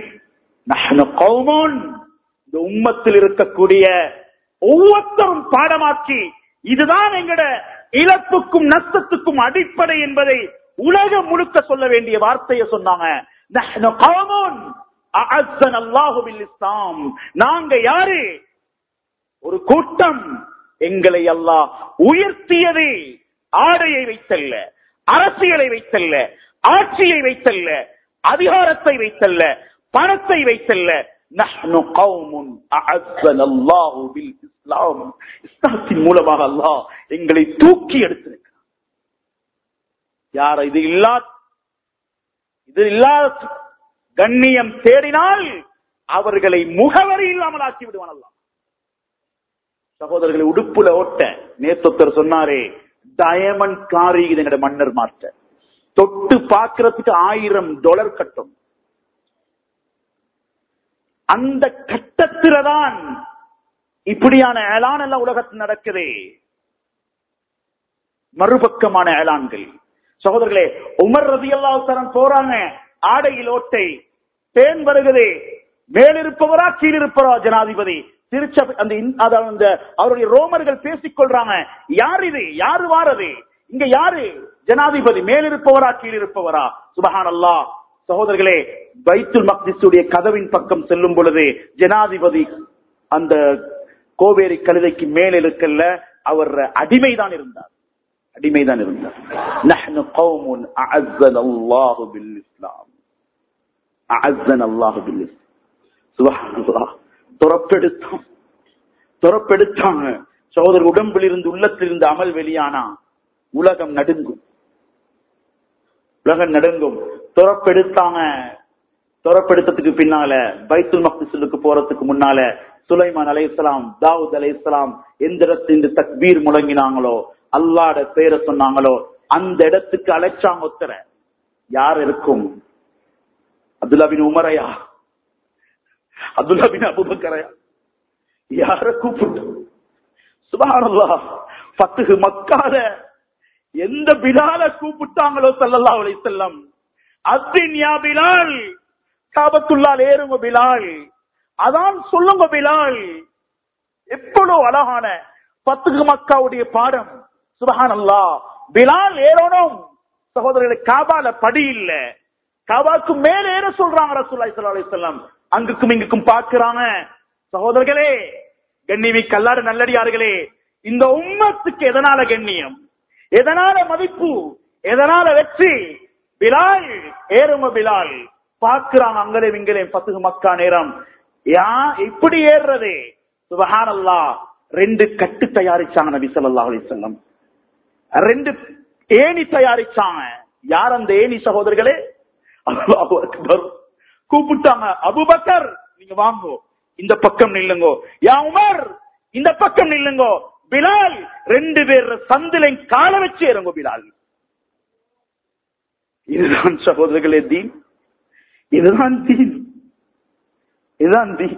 Speaker 1: இந்த உம்மத்தில் இருக்கக்கூடிய ஒவ்வொருத்தரும் பாடமாக்கி இதுதான் எங்கட இழப்புக்கும் நஷ்டத்துக்கும் அடிப்படை என்பதை உலகம் முழுக்க சொல்ல வேண்டிய வார்த்தையை சொன்னாங்க நாங்க யாரு ஒரு கூட்டம் எங்களை அல்லாஹ் உயர்த்தியது ஆடையை வைத்தல்ல அரசியலை வைத்தல்ல ஆட்சியை வைத்தல்ல அதிகாரத்தை வைத்தல்ல பணத்தை வைத்தல்ல நஹ்னு கௌமுன் அஅஸ்ஸன அல்லாஹு பில் இஸ்லாம் இஸ்லாத்தின் மூலமாக அல்லாஹ் எங்களை தூக்கி எடுத்திருக்கிறார் யார் இது இல்லா இது இல்லா கண்ணியம் தேடினால் அவர்களை முகவரி இல்லாமல் ஆக்கி விடுவான் அல்லாஹ் சகோதரர்களை உடுப்புல ஓட்ட நேத்தொத்தர் சொன்னாரே டயமண்ட் காரி இது எங்கட மன்னர் மாஸ்டர் தொட்டு பார்க்கறதுக்கு ஆயிரம் டாலர் கட்டும் அந்த கட்டத்தில்தான் இப்படியான ஏலான் எல்லாம் உலகத்தில் நடக்குது மறுபக்கமான ஏலான்கள் சகோதரர்களே உமர் ரதி தரம் போறாங்க ஆடையில் ஓட்டை தேன் வருகிறது மேலிருப்பவரா கீழிருப்பவரா ஜனாதிபதி திருச்சபை அந்த அதாவது அந்த அவருடைய ரோமர்கள் பேசிக் கொள்றாங்க யார் இது யாரு வாரது இங்க யாரு ஜனாதிபதி மேலிருப்பவரா கீழிருப்பவரா சுபஹான் அல்லா சகோதரர்களே பைத்துல் மக்திஸுடைய கதவின் பக்கம் செல்லும் பொழுது ஜனாதிபதி அந்த கோவேரி கழுதைக்கு மேல் இருக்கல்ல அவர் அடிமைதான் இருந்தார் அடிமைதான் இருந்தார் நஹ்னு கௌமுன் அஅஸ்ஸன அல்லாஹு பில் இஸ்லாம் அஅஸ்ஸன அல்லாஹு பில் இஸ்லாம் சுப்ஹானல்லாஹ் துறப்பெடுத்தோம் துறப்பெடுத்தாங்க சகோதரர் உடம்பில் இருந்து உள்ளத்தில் இருந்து அமல் வெளியானா உலகம் நடுங்கும் உலகம் நடுங்கும் துறப்பெடுத்தாங்க துறப்பெடுத்ததுக்கு பின்னால பைத்துல் மக்திசுக்கு போறதுக்கு முன்னால சுலைமான் அலைஹிஸ்ஸலாம் தாவூத் அலைஹிஸ்ஸலாம் எந்த இடத்துல தக்பீர் முழங்கினாங்களோ அல்லாட பேரை சொன்னாங்களோ அந்த இடத்துக்கு அழைச்சாங்க ஒத்தர யார் இருக்கும் அப்துல்லா பின் உமரையா அப்துல்லா பின் அபுபக்கரையா யார கூப்பிட்டு சுபஹானல்லாஹ் பத்துகு மக்கால எந்த பிலால கூப்பிட்டாங்களோ ஸல்லல்லாஹு அலைஹி வஸல்லம் அத்தின் யா பிலால் காபத்துல்லால் ஏறுங்க பிலால் அதான் சொல்லுங்க பிலால் எவ்வளவு அழகான பத்துக்கு மக்காவுடைய பாடம் சுபஹானல்லாஹ் பிலால் ஏறணும் சகோதரர்களை காபால படி இல்ல காபாக்கு மேல ஏற சொல்றாங்க ரசூலுல்லாஹி ஸல்லல்லாஹு அலைஹி வஸல்லம் அங்குக்கும் இங்குக்கும் பார்க்கறாங்க சகோதரர்களே கண்ணியமி கல்லாடு நல்லடியார்களே இந்த உம்மத்துக்கு எதனால கண்ணியம் எதனால மதிப்பு எதனால வெற்றி பிலால் ஏறும பிலால் பார்க்கிறாங்க அங்களையும் இங்களையும் பத்துகு மக்கா நேரம் யா இப்படி ஏறுறது சுபஹானல்லா ரெண்டு கட்டு தயாரிச்சாங்க நபி ஸல்லல்லாஹு அலைஹி வஸல்லம் ரெண்டு ஏணி தயாரிச்சாங்க யார் அந்த ஏணி சகோதரர்களே அல்லாஹு அக்பர் கூப்பிட்டாங்க அபூபக்கர் நீங்க வாங்கோ இந்த பக்கம் நில்லுங்கோ யா உமர் இந்த பக்கம் நில்லுங்கோ பிலால் ரெண்டு பேர் சந்திலை கால வச்சு இறங்கோ பிலால் இதுதான் சகோதரர்களே தீன் இதுதான் தீன் இதுதான் தீன்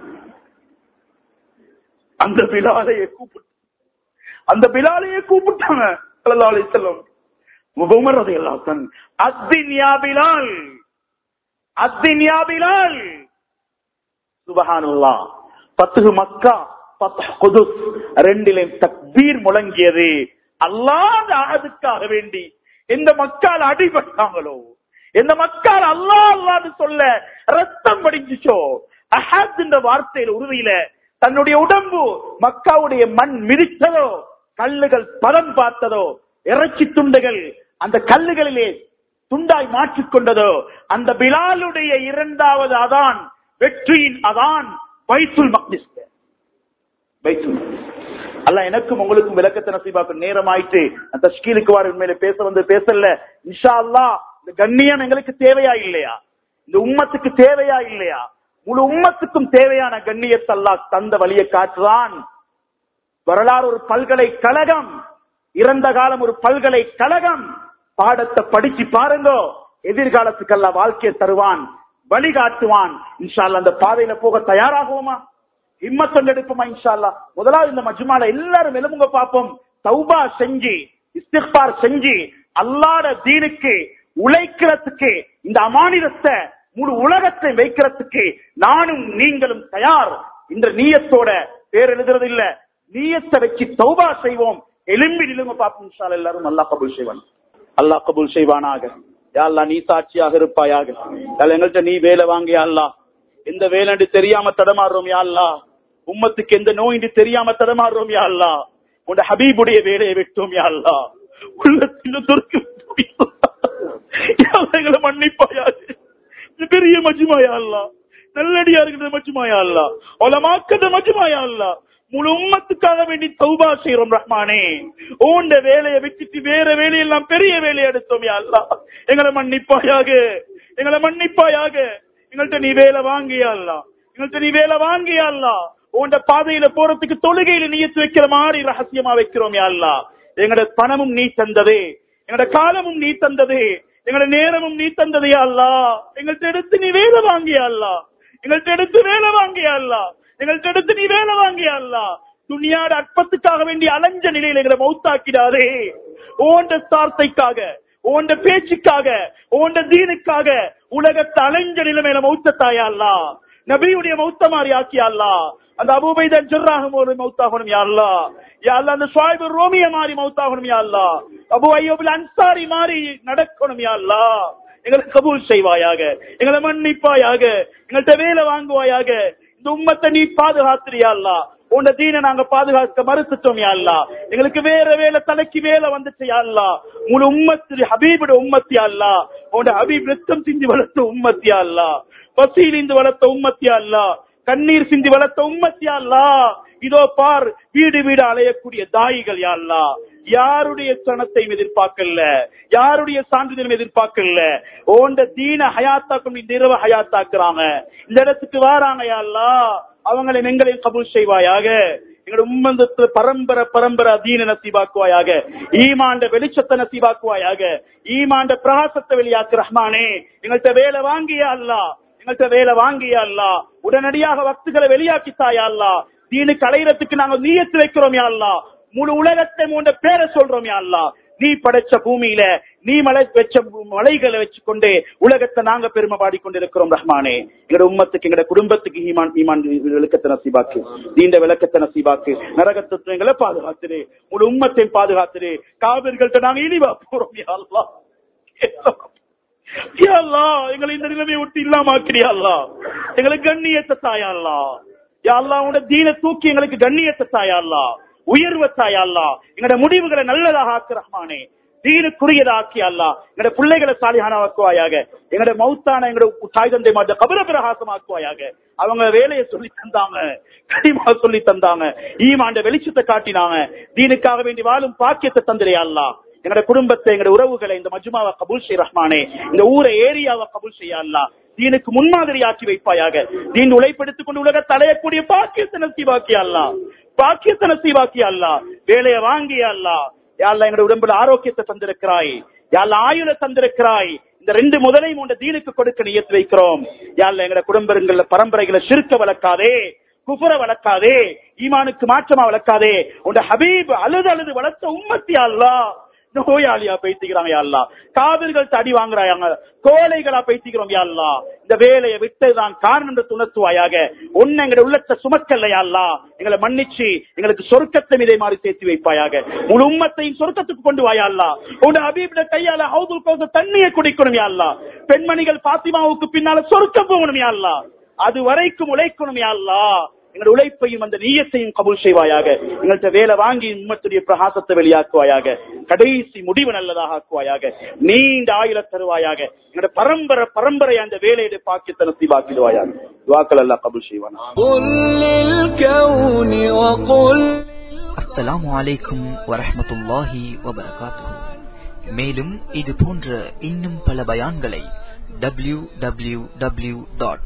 Speaker 1: அந்த பிலாலையே கூப்பிட்டு அந்த பிலாலையே கூப்பிட்டாங்க ஸல்லல்லாஹு அலைஹி வஸல்லம் உமர் ரலியல்லாஹு அன்ஹு அத்தின் யா பிலால் அத்தின் யா பிலால் சுபஹானல்லாஹ் பத்துகு மக்கா பத்ஹ் குதுஸ் ரெண்டிலும் தக்பீர் முழங்கியது அல்லாஹ் அகதுக்காக வேண்டி எந்த மக்கள் அடிபட்டாங்களோ எந்த மக்கள் அல்லாஹ் அல்லான்னு சொல்ல ரத்தம் வடிஞ்சுச்சோ அஹத் என்ற வார்த்தையில் உறுதியில தன்னுடைய உடம்பு மக்காவுடைய மண் மிதித்ததோ கல்லுகள் பதம் பார்த்ததோ இறைச்சி துண்டுகள் அந்த கல்லுகளிலே துண்டாய் மாற்றிக்கொண்டதோ அந்த பிலாலுடைய இரண்டாவது அதான் வெற்றியின் அதான் பைத்துல் மக்னிஸ் பைத்துல் மக்னிஸ் அல்ல எனக்கும் உங்களுக்கும் விளக்கத்தை நசீபாக்கும் நேரம் ஆயிட்டு அந்த தஷ்கீலுக்கு வார உண்மையில பேச வந்து பேசல இன்ஷா அல்லாஹ் இந்த கண்ணியம் எங்களுக்கு தேவையா இல்லையா இந்த உம்மத்துக்கு தேவையா இல்லையா முழு உம்மத்துக்கும் தேவையான கண்ணியத்தை அல்லாஹ் தந்த வழியை காட்டுறான் வரலாறு ஒரு பல்கலைக்கழகம் இறந்த காலம் ஒரு பல்கலைக்கழகம் பாடத்தை படிச்சு பாருங்க எதிர்காலத்துக்கு அல்ல வாழ்க்கையை தருவான் வழிகாட்டுவான் இன்ஷால்லா அந்த பாதையில போக தயாராகுவோமா இம்மத்தொண்டு எடுப்போமா இன்ஷால்லா முதலாவது இந்த மஜ்மால எல்லாரும் எலும்புங்க பார்ப்போம் தௌபா செஞ்சு இஸ்திக்பார் செஞ்சு அல்லாட தீனுக்கு உழைக்கிறதுக்கு இந்த அமானிதத்தை முழு உலகத்தை வைக்கிறதுக்கு நானும் நீங்களும் தயார் இந்த நீயத்தோட பேர் எழுதுறது இல்ல நீயத்தை வச்சு தௌபா செய்வோம் எலும்பி நிலுங்க பார்ப்போம் இன்ஷால்லா எல்லாரும் அல்லாஹ் கபூல் செய்வான் அல்லாஹ் கபூல் செய்வானாக யா அல்லாஹ் நீ சாட்சியாக இருப்பாயாக யா எங்கள்கிட்ட நீ வேலை வாங்கியா அல்லாஹ் எந்த வேலைன்னு தெரியாம தடமாறுறோம் யா அல்லாஹ் உம்மத்துக்கு எந்த நோயின்றி தெரியாம தடமாறுறோம் யா அல்லாஹ் உன் ஹபீபுடைய வேலையை விட்டோம் யா அல்லாஹ் உள்ளத்தில் துருக்கு எங்களை மன்னிப்பாயாக இது பெரிய மஜ்மாயா அல்லாஹ் நல்லடியா இருக்கிற மஜ்மாயா அல்லாஹ் ஒலமாக்கத மஜ்மாயா அல்லாஹ் முழு உம்மத்துக்காக வேண்டி தௌபா செய்யறோம் ரஹ்மானே ஓண்ட வேலையை விட்டுட்டு வேற வேலையெல்லாம் பெரிய வேலையை எடுத்தோம் யா அல்லாஹ் எங்களை மன்னிப்பாயாக எங்களை மன்னிப்பாயாக எங்கள்கிட்ட நீ வேலை வாங்கியா அல்லா எங்கள்கிட்ட நீ வேலை வாங்கியா அல்லா உண்ட பாதையில போறதுக்கு தொழுகையில நீயத்து வைக்கிற மாதிரி ரகசியமா வைக்கிறோம் யா அல்லா எங்களோட பணமும் நீ தந்தது எங்களோட காலமும் நீ தந்தது எங்களோட நேரமும் நீ தந்தது யா அல்லா எங்கள்கிட்ட எடுத்து நீ வேலை வாங்கியா அல்லா எங்கள்கிட்ட எடுத்து வேலை வாங்கியா அல்லா எங்கள்கிட்ட எடுத்து நீ வேலை வாங்கியா அல்லா துணியாட அற்பத்துக்காக வேண்டி அலைஞ்ச நிலையில எங்களை மௌத்தாக்கிடாதே ஓண்ட சார்த்தைக்காக ஓண்ட பேச்சுக்காக ஓண்ட தீனுக்காக உலகத்தை அலைஞ்ச நிலைமையில மௌத்தத்தாயா அல்லா நபியுடைய மௌத்த மாதிரி ஆக்கியா அல்லா அந்த அபூபைதன் ஜர்ராகும் ஒரு மௌத்தாகணும் யா அல்லா யா அல்லா அந்த சுவாய்பு ரோமிய மாதிரி மௌத்தாகணும் யா அல்லா அபு ஐயோபில் அன்சாரி மாதிரி நடக்கணும் யா அல்லா எங்களை கபூல் செய்வாயாக எங்களை மன்னிப்பாயாக எங்கள்கிட்ட வேலை வாங்குவாயாக இந்த உம்மத்தை நீ பாதுகாத்துறியா அல்லா உன்ட தீனை நாங்க பாதுகாக்க மறுத்துட்டோம் யா அல்லா எங்களுக்கு வேற வேலை தலைக்கு வேலை வந்துச்சு யா அல்லா முழு உம்மத்து ஹபீபோட உம்மத்தியா அல்லா உன்ட ஹபீப் ரத்தம் சிந்தி வளர்த்த உம்மத்தியா அல்லா பசியிலிந்து வளர்த்த உம்மத்தியா அல்லா கண்ணீர் சிந்தி வளர்த்த உம்மத்தியா அல்லா இதோ பார் வீடு வீடு அலையக்கூடிய தாயிகள் யா அல்லா யாருடைய சனத்தையும் எதிர்பார்க்கல யாருடைய சான்றிதழும் எதிர்பார்க்கல ஓண்ட தீன ஹயாத்தாக்கும் இந்த இரவு ஹயாத்தாக்குறாங்க இந்த இடத்துக்கு வாராங்க யா அல்லா அவங்களை எங்களையும் கபூல் செய்வாயாக எங்களோட உம்மந்தத்து பரம்பரை பரம்பரை தீன நசீபாக்குவாயாக ஈமாண்ட வெளிச்சத்தை நசீபாக்குவாயாக ஈமாண்ட பிரகாசத்தை வெளியாக்கு ரஹ்மானே எங்கள்கிட்ட வேலை வாங்கியா அல்லா எங்கள்கிட்ட வேலை வாங்கியா அல்லா உடனடியாக வக்துகளை வெளியாக்கித்தாயா அல்லா தீனுக்கு அலையிறதுக்கு நாங்க நீயத்து வைக்கிறோம் யா அல்லா முழு உலகத்தை மூண்ட பேரை சொல்றோம் யா அல்லா நீ படைச்ச பூமியில நீ மலை வச்ச மலைகளை வச்சு கொண்டு உலகத்தை நாங்க பெருமை பாடிக்கொண்டிருக்கிறோம் ரஹ்மானே எங்களோட உம்மத்துக்கு எங்களோட குடும்பத்துக்கு ஈமான் ஈமான் விளக்கத்தை நசீபாக்கு நீண்ட விளக்கத்தை நசீபாக்கு நரகத்துவங்களை பாதுகாத்துரு முழு உம்மத்தையும் பாதுகாத்துரு காவிர்கள்ட்ட நாங்க இழிவா போறோம் யா அல்லா யா அல்லா எங்களை இந்த நிலைமையை விட்டு இல்லாம ஆக்கிறியா அல்லா எங்களுக்கு கண்ணியத்தை தாயா அல்லா யா அல்லா உன்னோட தீன தூக்கி எங்களுக்கு கண்ணியத்தை தாயா அல்லா உயர்வை தாயா அல்லா எங்களோட முடிவுகளை நல்லதாக ஆக்கு ரஹ்மானே தீனுக்குரியதாக்கி அல்லா எங்களோட பிள்ளைகளை சாலிஹானாக்குவாயாக எங்களோட மௌத்தான எங்களோட தாய் தந்தை மாற்ற கபர பிரகாசமாக்குவாயாக அவங்க வேலையை சொல்லி தந்தாங்க கனிமா சொல்லி தந்தாங்க ஈமாண்ட வெளிச்சத்தை காட்டினாங்க தீனுக்காக வேண்டி வாழும் பாக்கியத்தை தந்திரையா அல்லா எங்களோட குடும்பத்தை எங்களோட உறவுகளை இந்த மஜ்மாவை கபூல் செய் ரஹ்மானே இந்த ஊரை ஏரியாவை கபூல் செய்ய அல்லா தீனுக்கு முன்மாதிரியாக்கி வைப்பாயாக தீன் உழைப்படுத்திக் கொண்டு உலக தலையக்கூடிய பாக்கியத்தை நசீவாக்கி அல்லா பாக்கியத்தை நசீவாக்கி அல்லா வேலையை வாங்கி அல்லா யாழ்லா எங்களோட உடம்புல ஆரோக்கியத்தை தந்திருக்கிறாய் யாழ்லா ஆயுள தந்திருக்கிறாய் இந்த ரெண்டு முதலையும் உண்ட தீனுக்கு கொடுக்க நியத்து வைக்கிறோம் யாழ்லா எங்களோட குடும்பங்கள்ல பரம்பரைகளை சிறுக்க வளர்க்காதே குஃபுர வளர்க்காதே ஈமானுக்கு மாற்றமா வளர்க்காதே உண்ட ஹபீப் அழுது அழுது வளர்த்த உம்மத்தி அல்லா நோயாளியா பைத்திக்கிறாங்க யாழ்லா காவிர்கள் அடி வாங்குறாங்க கோலைகளா பைத்திக்கிறோம் யாழ்லா இந்த வேலையை விட்டதுதான் காரணம் என்று துணர்த்துவாயாக ஒன்னு எங்களுடைய உள்ளத்தை சுமக்கல்ல யாழ்லா எங்களை மன்னிச்சு எங்களுக்கு சொர்க்கத்தை இதே மாதிரி சேர்த்து வைப்பாயாக முழு உம்மத்தையும் சொர்க்கத்துக்கு கொண்டு வாயாள்லா உன் ஹபீபிட கையால ஹவுதுல் கோச தண்ணியை குடிக்கணும் யாழ்லா பெண்மணிகள் பாத்திமாவுக்கு பின்னால சொர்க்கம் போகணும் யாழ்லா அது வரைக்கும் உழைக்கணும் யாழ்லா எங்கள் உழைப்பையும் அந்த நீயத்தையும் கபூல் செய்வாயாக எங்கள்கிட்ட வேலை வாங்கி உம்மத்துடைய பிரகாசத்தை வெளியாக்குவாயாக கடைசி முடிவு நல்லதாக ஆக்குவாயாக நீண்ட ஆயுள தருவாயாக எங்களோட பரம்பரை பரம்பரை அந்த வேலையை பாக்கியத்தை நசீவாக்கிடுவாயாக துவாக்கள் எல்லாம் கபூல் செய்வானா
Speaker 2: قل للكون وقل
Speaker 3: அஸ்ஸலாமு அலைக்கும் வரஹ்மத்துல்லாஹி வபரகாத்துஹு மேலும் இது போன்ற இன்னும் பல பயான்களை W W W dot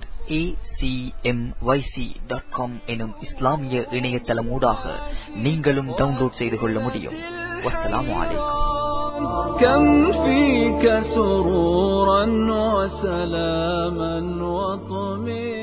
Speaker 3: dot com எனும் இஸ்லாமிய இணையதளமூடாக நீங்களும் டவுன்லோட் செய்து கொள்ள முடியும் வஸ்ஸலாமு அலைக்கும்
Speaker 2: كم فيك سرورا وسلاما وطمئنا